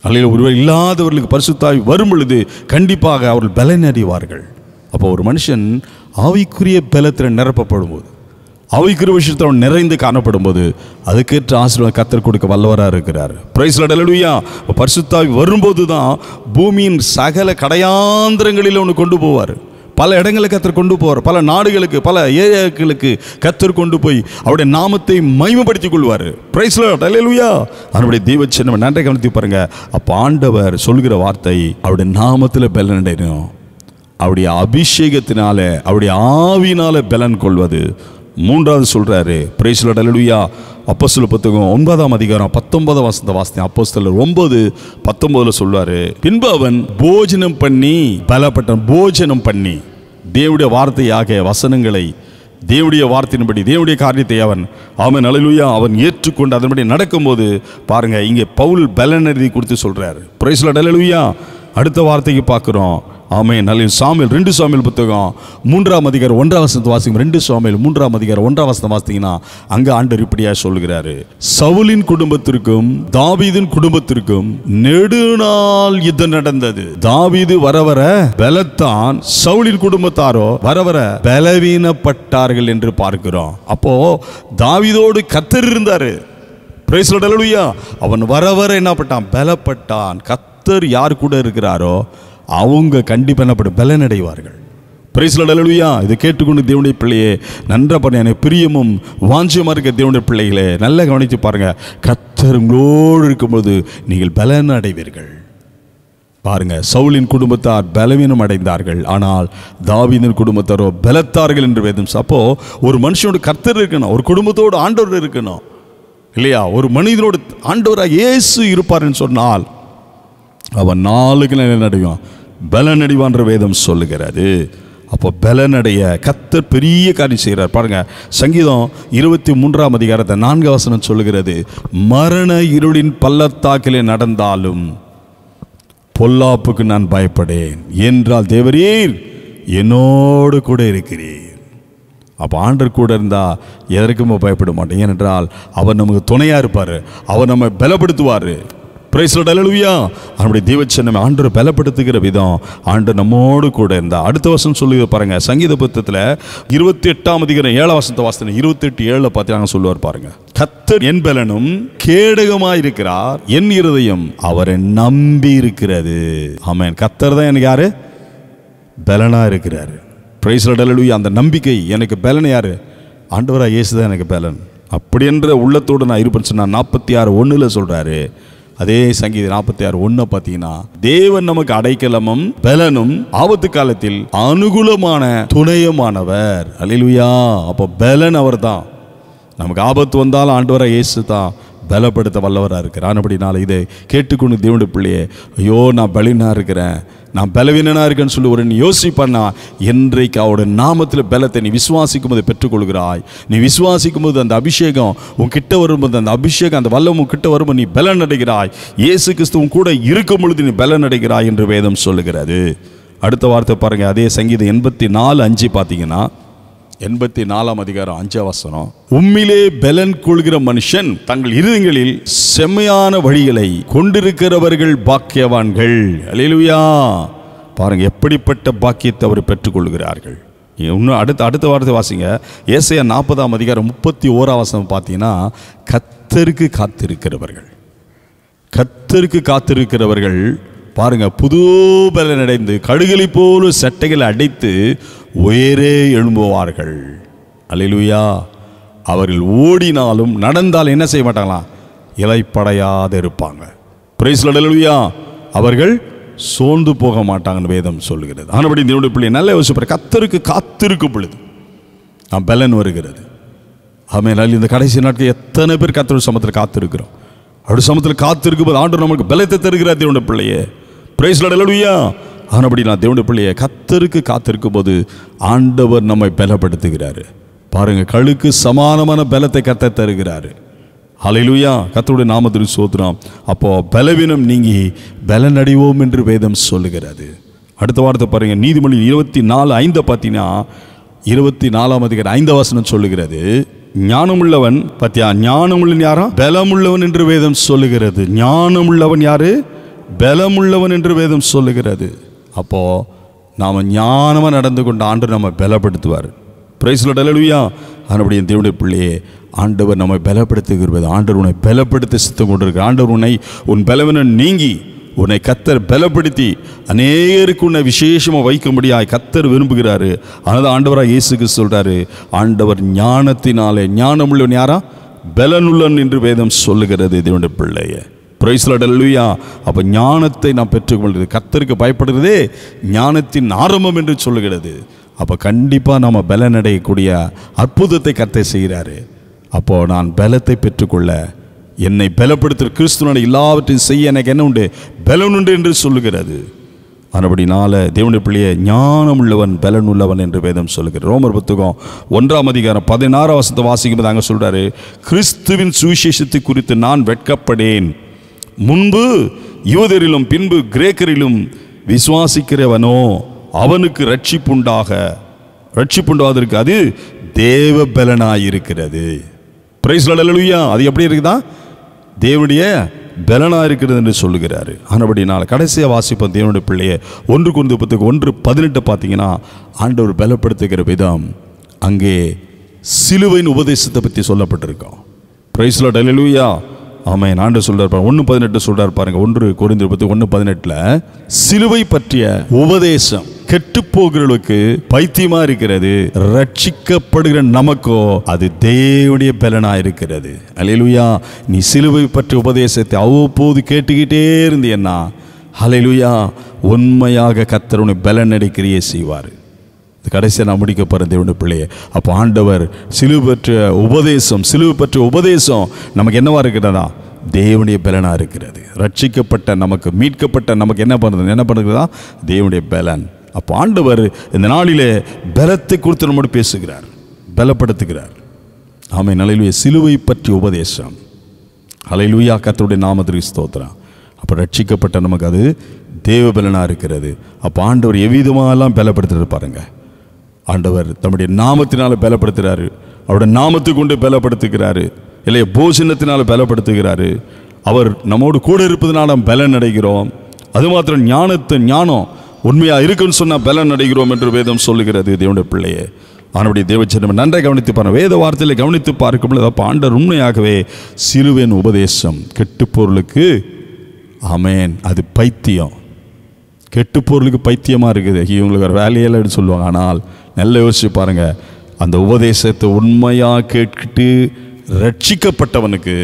அல்லையில் ஒருவர் இல்லாதவர்களுக்கு பரிசுத்தாவி வரும் பொழுது கண்டிப்பாக அவர்கள் பலன் அறிவார்கள் அப்போ ஒரு மனுஷன் ஆவிக்குரிய பலத்தில் நிரப்பப்படும் போது ஆவிக்குரிய விஷயத்தில் அவன் நிறைந்து காணப்படும் போது அதுக்கேற்ற ஆசீர்வாதம் கத்தர் கொடுக்க வல்லவராக இருக்கிறார் பிரைஸ் லடலுயா பரிசுத்தாவி வரும்போது தான் பூமியின் சகல கடையாந்திரங்களில் அவனு கொண்டு போவார் பல இடங்களுக்கு கத்தர் கொண்டு போவார் பல நாடுகளுக்கு பல ஏரியாக்களுக்கு கத்தர் கொண்டு போய் அவருடைய நாமத்தை மைமப்படுத்திக் கொள்வார் பிரைஸ் லடலுயா அவனுடைய தெய்வ சின்னம் நன்றை கவனித்து பாருங்க அப்போ ஆண்டவர் சொல்கிற வார்த்தை அவருடைய நாமத்தில் பலனடையணும் அவருடைய அபிஷேகத்தினால அவருடைய ஆவினால பலன் கொள்வது மூன்றாவது சொல்றாரு பிரேசில் அலுவயா அப்போஸ்தல புத்தகம் ஒன்பதாம் அதிகாரம் பத்தொன்பதாம் வசந்த வாசனை அப்போஸ்தலர் ஒன்பது பத்தொன்பதுல சொல்வாரு பின்பு அவன் போஜனம் பண்ணி பலப்பட்டான் போஜனம் பண்ணி தேவனுடைய வார்த்தையாக வசனங்களை தேவனுடைய வார்த்தையின்படி தேவனுடைய காரியத்தை அவன் அவன் அலையிலுயா அவன் ஏற்றுக்கொண்டு அதன்படி நடக்கும்போது பாருங்க இங்கே பவுல் பலன் எழுதி கொடுத்து சொல்றாரு பிரைஸ்ல அலையிலுயா அடுத்த வார்த்தைக்கு பார்க்குறோம் ஆமே நல்ல சாமியல் ரெண்டு சாமியல் புத்தகம் மூன்றாம் அதிகாரம் ஒன்றாம் வசனத்தை வாசிக்கும் ரெண்டு சாமியல் மூன்றாம் அதிகாரம் ஒன்றாம் வசனம் வாசித்தீங்கன்னா அங்க ஆண்டவர் இப்படியா சொல்கிறாரு சவுலின் குடும்பத்திற்கும் தாவீதின் குடும்பத்திற்கும் நெடுநாள் யுத்தம் நடந்தது தாவீது வர வர பலத்தான் சவுலின் குடும்பத்தாரோ வர வர பலவீனப்பட்டார்கள் என்று பார்க்கிறோம் அப்போ தாவீதோடு கத்தர் இருந்தாரு Praise the Lord, hallelujah. அவன் வர வர என்ன பட்டான் பலப்பட்டான் கத்தர் யார் கூட இருக்கிறாரோ அவங்க கண்டிப்பாக என்னப்படும் பலனடைவார்கள் பிரைஸ்லடலுயா இதை கேட்டுக்கொண்டு தேவனுடைய பிள்ளையே நன்றா பண்ண எனக்கு பிரியமும் வாஞ்சியமாக இருக்க தேவனுடைய பிள்ளைகளே நல்லா கவனித்து பாருங்க கத்தர் உங்களோடு இருக்கும்போது நீங்கள் பலன் அடைவீர்கள் பாருங்க சவுலின் குடும்பத்தார் பலவீனம் அடைந்தார்கள் ஆனால் தாவீதின் குடும்பத்தாரோ பலத்தார்கள் என்று வேதம் சொ- அப்போ ஒரு மனுஷனோட கர்த்தர் இருக்கணும் ஒரு குடும்பத்தோடு ஆண்டவர் இருக்கணும் இல்லையா ஒரு மனிதனோடு ஆண்டவராக இயேசு இருப்பார்னு சொன்னால் அவன் நாளுக்கு நிலைநடைவான் பலனடைவான்ற வேதம் சொல்லுகிறது அப்போ பலனடைய கத்தர் பெரிய காரியம் செய்கிறார் பாருங்க சங்கீதம் இருபத்தி மூன்றாம் அதிகாரத்தை நான்கு வசனம் சொல்லுகிறது மரண இருளின் பள்ளத்தாக்கிலே நடந்தாலும் பொல்லாப்புக்கு நான் பயப்படேன் என்றால் தேவரீர் என்னோடு கூட இருக்கிறீர் அப்போ ஆண்டர் கூட இருந்தால் எதற்குமே பயப்பட மாட்டேன் ஏனென்றால் அவர் நமக்கு துணையாக இருப்பார் அவர் நம்ம பலப்படுத்துவார் பிரைஸ்லோட அலுவியா நம்முடைய தீவச்சனம் ஆண்டர் பலப்படுத்துகிற விதம் ஆண்டர் நம்மோடு கூட இருந்தா அடுத்த வருஷம் சொல்லி பாருங்க சங்கீத புத்தகத்தில் இருபத்தி எட்டாம் அதிகாரம் ஏழாம் வருஷத்தை வாசனை இருபத்தி எட்டு ஏழில் பார்த்து சொல்லுவார் பாருங்க கத்தர் என் பலனும் கேடகமாய் இருக்கிறார் என் இருதயம் அவரை நம்பி இருக்கிறது ஆமென் கத்தர் தான் எனக்கு யாரு பலனாக இருக்கிறாரு பிரைஸ் லடலுயா அந்த நம்பிக்கை எனக்கு பலன் யாரு ஆண்டவரா இயேசு தான் எனக்கு பலன் அப்படி என்ற உள்ளத்தோடு நான் இருப்பேன்னு சொன்னா நாற்பத்தி ஆறு ஒன்றில் சொல்கிறாரு அதே சங்கீத நாற்பத்தி ஆறு ஒன்றை பார்த்தீங்கன்னா தேவன் நமக்கு அடைக்கலமும் பலனும் ஆபத்து காலத்தில் அனுகூலமான துணையுமானவர் அல்லேலூயா அப்போ பலன் அவர் தான் நமக்கு ஆபத்து வந்தாலும் ஆண்டவரா இயேசு தான் பலப்படுத்த வல்லவராக இருக்கிறான் அப்படினால இதை கேட்டுக்கொண்டு தேவனுடைய பிள்ளையே ஐயோ நான் பலினா இருக்கிறேன் நான் பலவீனனாக இருக்கேன்னு சொல்லி ஒரு நீ யோசிப்பண்ணா என்றைக்கு அவருடைய நாமத்தில் பலத்தை நீ விசுவாசிக்கும் போது பெற்றுக்கொள்கிறாய் நீ விசுவாசிக்கும் போது அந்த அபிஷேகம் உன் கிட்ட வரும்போது அந்த அபிஷேகம் அந்த வல்லம் உன் கிட்ட வரும்போது நீ பலன் அடைகிறாய் இயேசு கிறிஸ்து உன் கூட இருக்கும் பொழுது நீ பலன் அடைகிறாய் என்று வேதம் சொல்லுகிறது அடுத்த வார்த்தை பாருங்க அதே சங்கீதம் எண்பத்தி நாலு அஞ்சு பார்த்தீங்கன்னா எண்பத்தி நாலாம் அதிகாரம் அஞ்சாம் வசனம் உம்மிலே பலன் கொள்கிற மனுஷன் தங்கள் இருதயங்களில் செம்மையான வழிகளை கொண்டிருக்கிறவர்கள் பாக்கியவான்கள் அல்லேலூயா பாருங்க எப்படிப்பட்ட பாக்கியத்தை அவர் பெற்றுக்கொள்கிறார்கள் இன்னும் அடுத்த அடுத்த வார்த்தை வாசிங்க ஏசையா நாற்பதாம் அதிகாரம் முப்பத்தி ஓராம் வசனம் பார்த்தீங்கன்னா கத்தருக்கு காத்திருக்கிறவர்கள் கத்தருக்கு காத்திருக்கிறவர்கள் பாருங்க புது பலன் அடைந்து கடுகளை போல சட்டைகளை அடைத்து உயரே எழும்புவார்கள் அல்லேலூயா அவர்கள் ஓடினாலும் நடந்தால் என்ன செய்ய மாட்டாங்களாம் இலைப்படையாத இருப்பாங்க பிரைஸ் அல்லேலூயா அவர்கள் சோர்ந்து போக மாட்டாங்கன்னு வேதம் சொல்லுகிறது ஆனபடி தேவனுடைய பிள்ளை நல்ல யோசிப்பார் கத்தருக்கு காத்திருக்கும் பொழுது நான் பலன் வருகிறது ஆமென் அல்ல இந்த கடைசி நாட்கள் எத்தனை பேர் கத்தோட சமத்தில் காத்திருக்கிறோம் அவருடைய சமத்தில் காத்திருக்கும் போது ஆண்டு நமக்கு பலத்தை தருகிறார் தேவனுடைய பிள்ளையே பிரைஸ் லடலுயா ஆனபடி நான் தேவனுடைய பிள்ளையே கத்தருக்கு காத்திருக்கும் போது ஆண்டவர் நம்மை பலப்படுத்துகிறாரு பாருங்க கழுக்கு சமானமான பலத்தை கத்த தருகிறாரு ஹalleluya கர்த்தருடைய நாமத்திற்கு சோத்திரம் அப்போ பலவீனம் நீங்கி பலன் அடைவோம் என்று வேதம் சொல்லுகிறது அடுத்த வார்த்தை பாருங்க நீதிமொழி இருபத்தி நாலு ஐந்தை பார்த்தீங்கன்னா இருபத்தி நாலாம் அதிகாரம் ஐந்த வசனம் சொல்லுகிறது ஞானமுள்ளவன் பத்தியா ஞானமுள்ளவன் யாரா பலமுள்ளவன் என்று வேதம் சொல்லுகிறது ஞானமுள்ளவன் யாரு பலமுள்ளவன் என்று வேதம் சொல்லுகிறது அப்போ நாம் ஞானமாக நடந்து கொண்ட ஆண்டு நம்ம பலப்படுத்துவார் பிரைஸ்ல டலலுயா ஆனபடி என் தேவனுடைய பிள்ளையே ஆண்டவர் நம்மை பலப்படுத்துகிறது ஆண்டவர் உன்னை பலப்படுத்த சித்தம் கொண்டிருக்கிறார் ஆண்டவர் உன்னை உன் பலவீனம் நீங்கி உன்னை கத்தர் பலப்படுத்தி அநேகருக்கு உன்னை விசேஷமாக வைக்கும்படியாய் கத்தர் விரும்புகிறாரு அதனால ஆண்டவராக இயேசுக்கு சொல்றாரு ஆண்டவர் ஞானத்தினாலே ஞானமுள்ளவன் யாரா பலனுள்ளன் என்று வேதம் சொல்லுகிறது தேவனுடைய பிள்ளைய பிரைஸ்லடல்லுயா அப்போ ஞானத்தை நாம் பெற்றுக்கொள்வது கத்தருக்கு பயப்படுறதே ஞானத்தின் ஆரம்பம் என்று சொல்லுகிறது அப்போ கண்டிப்பாக நாம் பலனடையக்கூடிய அற்புதத்தை கத்தை செய்கிறாரு அப்போது நான் பலத்தை பெற்றுக்கொள்ள என்னை பலப்படுத்துகிற கிறிஸ்துவனை எல்லாவற்றையும் செய்ய எனக்கு என்ன உண்டு பலன் உண்டு என்று சொல்லுகிறது அதுபடினால தேவனுடைய பிள்ளையை ஞானம் உள்ளவன் பலன் உள்ளவன் என்று வேதம் சொல்லுகிறது ரோமர் புத்தகம் ஒன்றாம் அதிகாரம் பதினாறாம் வசத்தை வாசிக்கும்போது அங்கே சொல்றாரு கிறிஸ்துவின் சுவிசேஷத்தை குறித்து நான் வெட்கப்படேன் முன்பு யூதரிலும் பின்பு கிரேக்கரிலும் விசுவாசிக்கிறவனோ அவனுக்கு ரட்சிப்புண்டாக ரட்சிப்புண்டாவதற்கு அது தேவ பலனாயிருக்கிறது பிரைஸ் லடலுயா அது எப்படி இருக்குதா தேவனுடைய பலனா இருக்கிறது என்று சொல்லுகிறாரு ஆனபடினால் கடைசியாக வாசிப்போம் தேவனுடைய பிள்ளையை ஒன்று குருந்து பத்துக்கு ஒன்று பதினெட்டு பார்த்தீங்கன்னா ஆண்டவர் பலப்படுத்துகிற விதம் அங்கே சிலுவையின் உபதேசத்தை பற்றி சொல்லப்பட்டிருக்கோம் பிரைஸ்ல டெலிலுயா ஆமாம் ஆண்டு சொல்றார் பாருங்க ஒன்று பதினெட்டு சொல்றார் பாருங்க ஒன்று குறைந்து பத்தி ஒன்று பதினெட்டில் சிலுவை பற்றிய உபதேசம் கெட்டு போகிறவர்களுக்கு பைத்தியமா இருக்கிறது ரட்சிக்கப்படுகிற நமக்கோ அது தேவனுடைய பலனா இருக்கிறது அலையிலுயா நீ சிலுவை பற்றிய உபதேசத்தை அவ்வப்போது கேட்டுக்கிட்டே இருந்தீன்னா ஹலைலுயா உண்மையாக கத்தருடைய பலன் அடிக்கிறியே செய்வார் இது கடைசியாக நான் முடிக்க போகிறேன் தேவனுடைய பிள்ளையே அப்போ ஆண்டவர் சிலுவை பற்றிய உபதேசம் சிலுவை பற்றிய உபதேசம் நமக்கு என்னவா இருக்கிறதா தேவனுடைய பலனாக இருக்கிறது ரட்சிக்கப்பட்ட நமக்கு மீட்கப்பட்ட நமக்கு என்ன பண்ணுறது என்ன பண்ணுறதா தேவனுடைய பலன் அப்போ ஆண்டவர் இந்த நாளிலே பலத்தை குறித்து நம்மோடு பேசுகிறார் பலப்படுத்துகிறார் ஆமை நிலையிலுய சிலுவை பற்றிய உபதேசம் அலையிலுயா கத்தருடைய நாமத்திற்கு ஸ்தோத்திரம் அப்போ ரட்சிக்கப்பட்ட நமக்கு அது தேவபலனாக இருக்கிறது அப்போ ஆண்டவர் எவ்விதமாகலாம் பலப்படுத்துறது பாருங்க ஆண்டவர் தம்முடைய நாமத்தினால பலப்படுத்துகிறாரு அவருடைய நாமத்தை கொண்டு பலப்படுத்துகிறாரு இல்லையா போஷனத்தினால பலப்படுத்துகிறாரு அவர் நம்மோடு கூட இருப்பதனால நாம் பலன் அடைகிறோம் அது மாத்திரம் ஞானத்தை ஞானம் உண்மையாக இருக்குன்னு சொன்னால் பலன் அடைகிறோம் என்று வேதம் சொல்லுகிறது தேவனுடைய பிள்ளையே ஆனபடி தேவச்சனம் நன்றாக கவனித்து பாருங்க வேத வார்த்தையில் கவனித்து பார்க்கும் பொழுது அப்போ ஆண்டவர் உண்மையாகவே சிலுவின் உபதேசம் கெட்டுப்பொருளுக்கு ஆமேன் அது பைத்தியம் கெட்டு பொருளுக்கு பைத்தியமாக இருக்குது இவங்களுக்கு ஒரு வேலையெல்லாம் சொல்லுவாங்க ஆனால் நல்ல யோசிச்சு பாருங்க அந்த உபதேசத்தை உண்மையாக கேட்டுட்டு ரட்சிக்கப்பட்டவனுக்கு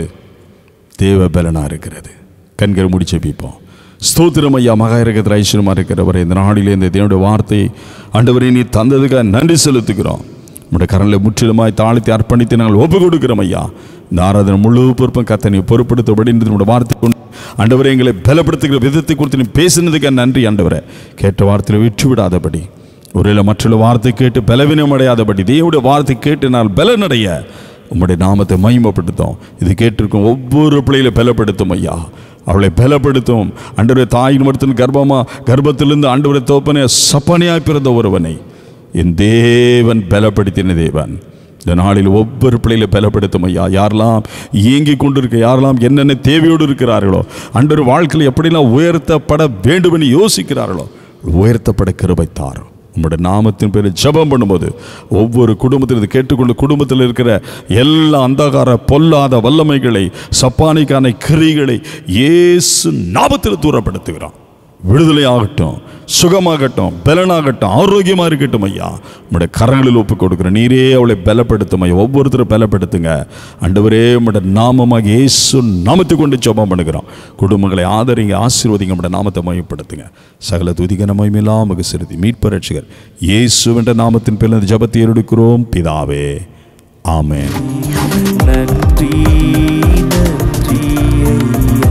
தேவ பலனாக இருக்கிறது கண்கள் முடிச்சு பிப்போம் ஸ்தோத்திரம் ஐயா மகா இருக்கிற ஐஸ்வரமாக இருக்கிறவரை இந்த நாளிலே இந்த தேவனுடைய வார்த்தை ஆண்டவரை நீ தந்ததுக்காக நன்றி செலுத்துகிறோம் உங்களுடைய கரங்களை முற்றிலுமாய் தாழ்த்தி அர்ப்பணித்து நாங்கள் ஒப்பு கொடுக்கிறோம் ஐயா இந்த ஆராதனை முழு பொறுப்பும் கத்தை நீ பொறுப்படுத்தபடி நம்முடைய வார்த்தை கொண்டு ஆண்டவரை எங்களை பலப்படுத்துகிற விதத்தை குறித்து நீ பேசினதுக்கு நன்றி ஆண்டவரை கேட்ட வார்த்தையில் விட்டு விடாதபடி ஒருவேளை மற்றொரு வார்த்தை கேட்டு பலவீனம் அடையாதபடி தேவனுடைய வார்த்தை கேட்டு நான் பலனடைய உம்முடைய நாமத்தை மகிமைப்படுத்தும் இது கேட்டிருக்கும் ஒவ்வொரு பிள்ளையில பலப்படுத்தும் ஐயா அவளை பலப்படுத்தும் அண்டவரை தாயின் மருத்துவன் கர்ப்பமா கர்ப்பத்திலிருந்து ஆண்டவரை தோப்பனே சப்பனையாய் பிறந்த ஒருவனை என் தேவன் பலப்படுத்தின தேவன் இந்த நாளில் ஒவ்வொரு பிள்ளையில பலப்படுத்தும் ஐயா யாரெல்லாம் இயங்கி கொண்டிருக்க யாரெல்லாம் என்னென்ன தேவையோடு இருக்கிறார்களோ அன்றொரு வாழ்க்கையில் எப்படிலாம் உயர்த்தப்பட வேண்டும் என்று யோசிக்கிறார்களோ உயர்த்தப்பட கிருபை தாரும் உங்களுடைய நாமத்தின் பேரில் ஜெபம் பண்ணும்போது ஒவ்வொரு குடும்பத்தில் இது கேட்டுக்கொண்டு குடும்பத்தில் இருக்கிற எல்லா அந்தகார பொல்லாத வல்லமைகளை சப்பானிக்கான கிரிகளை இயேசு நாமத்தில் தூரப்படுத்துகிறான் விடுதலை ஆகட்டும் சுகமாகட்டும் பலனாகட்டும் ஆரோக்கியமாக இருக்கட்டும் ஐயா உங்களுடைய கரங்களில் ஒப்பு கொடுக்குறேன் நீரே அவளை பலப்படுத்தும் ஐயா ஒவ்வொருத்தரும் பலப்படுத்துங்க அண்டவரே உங்களுடைய நாமமாக இயேசு நாமத்தை கொண்டு ஜெபம் பண்ணுகிறோம் குடும்பங்களை ஆதரிங்க ஆசீர்வதிங்க உங்களுடைய நாமத்தை மையப்படுத்துங்க சகல துதிக மகிமையெல்லாம் நமக்கு சிறுதி மீட்பு ரட்சிகர் இயேசு என்ற நாமத்தின் பேரில் இந்த ஜெபத்தை எடுக்கிறோம் பிதாவே ஆமென் நன்றி நன்றி ஐயா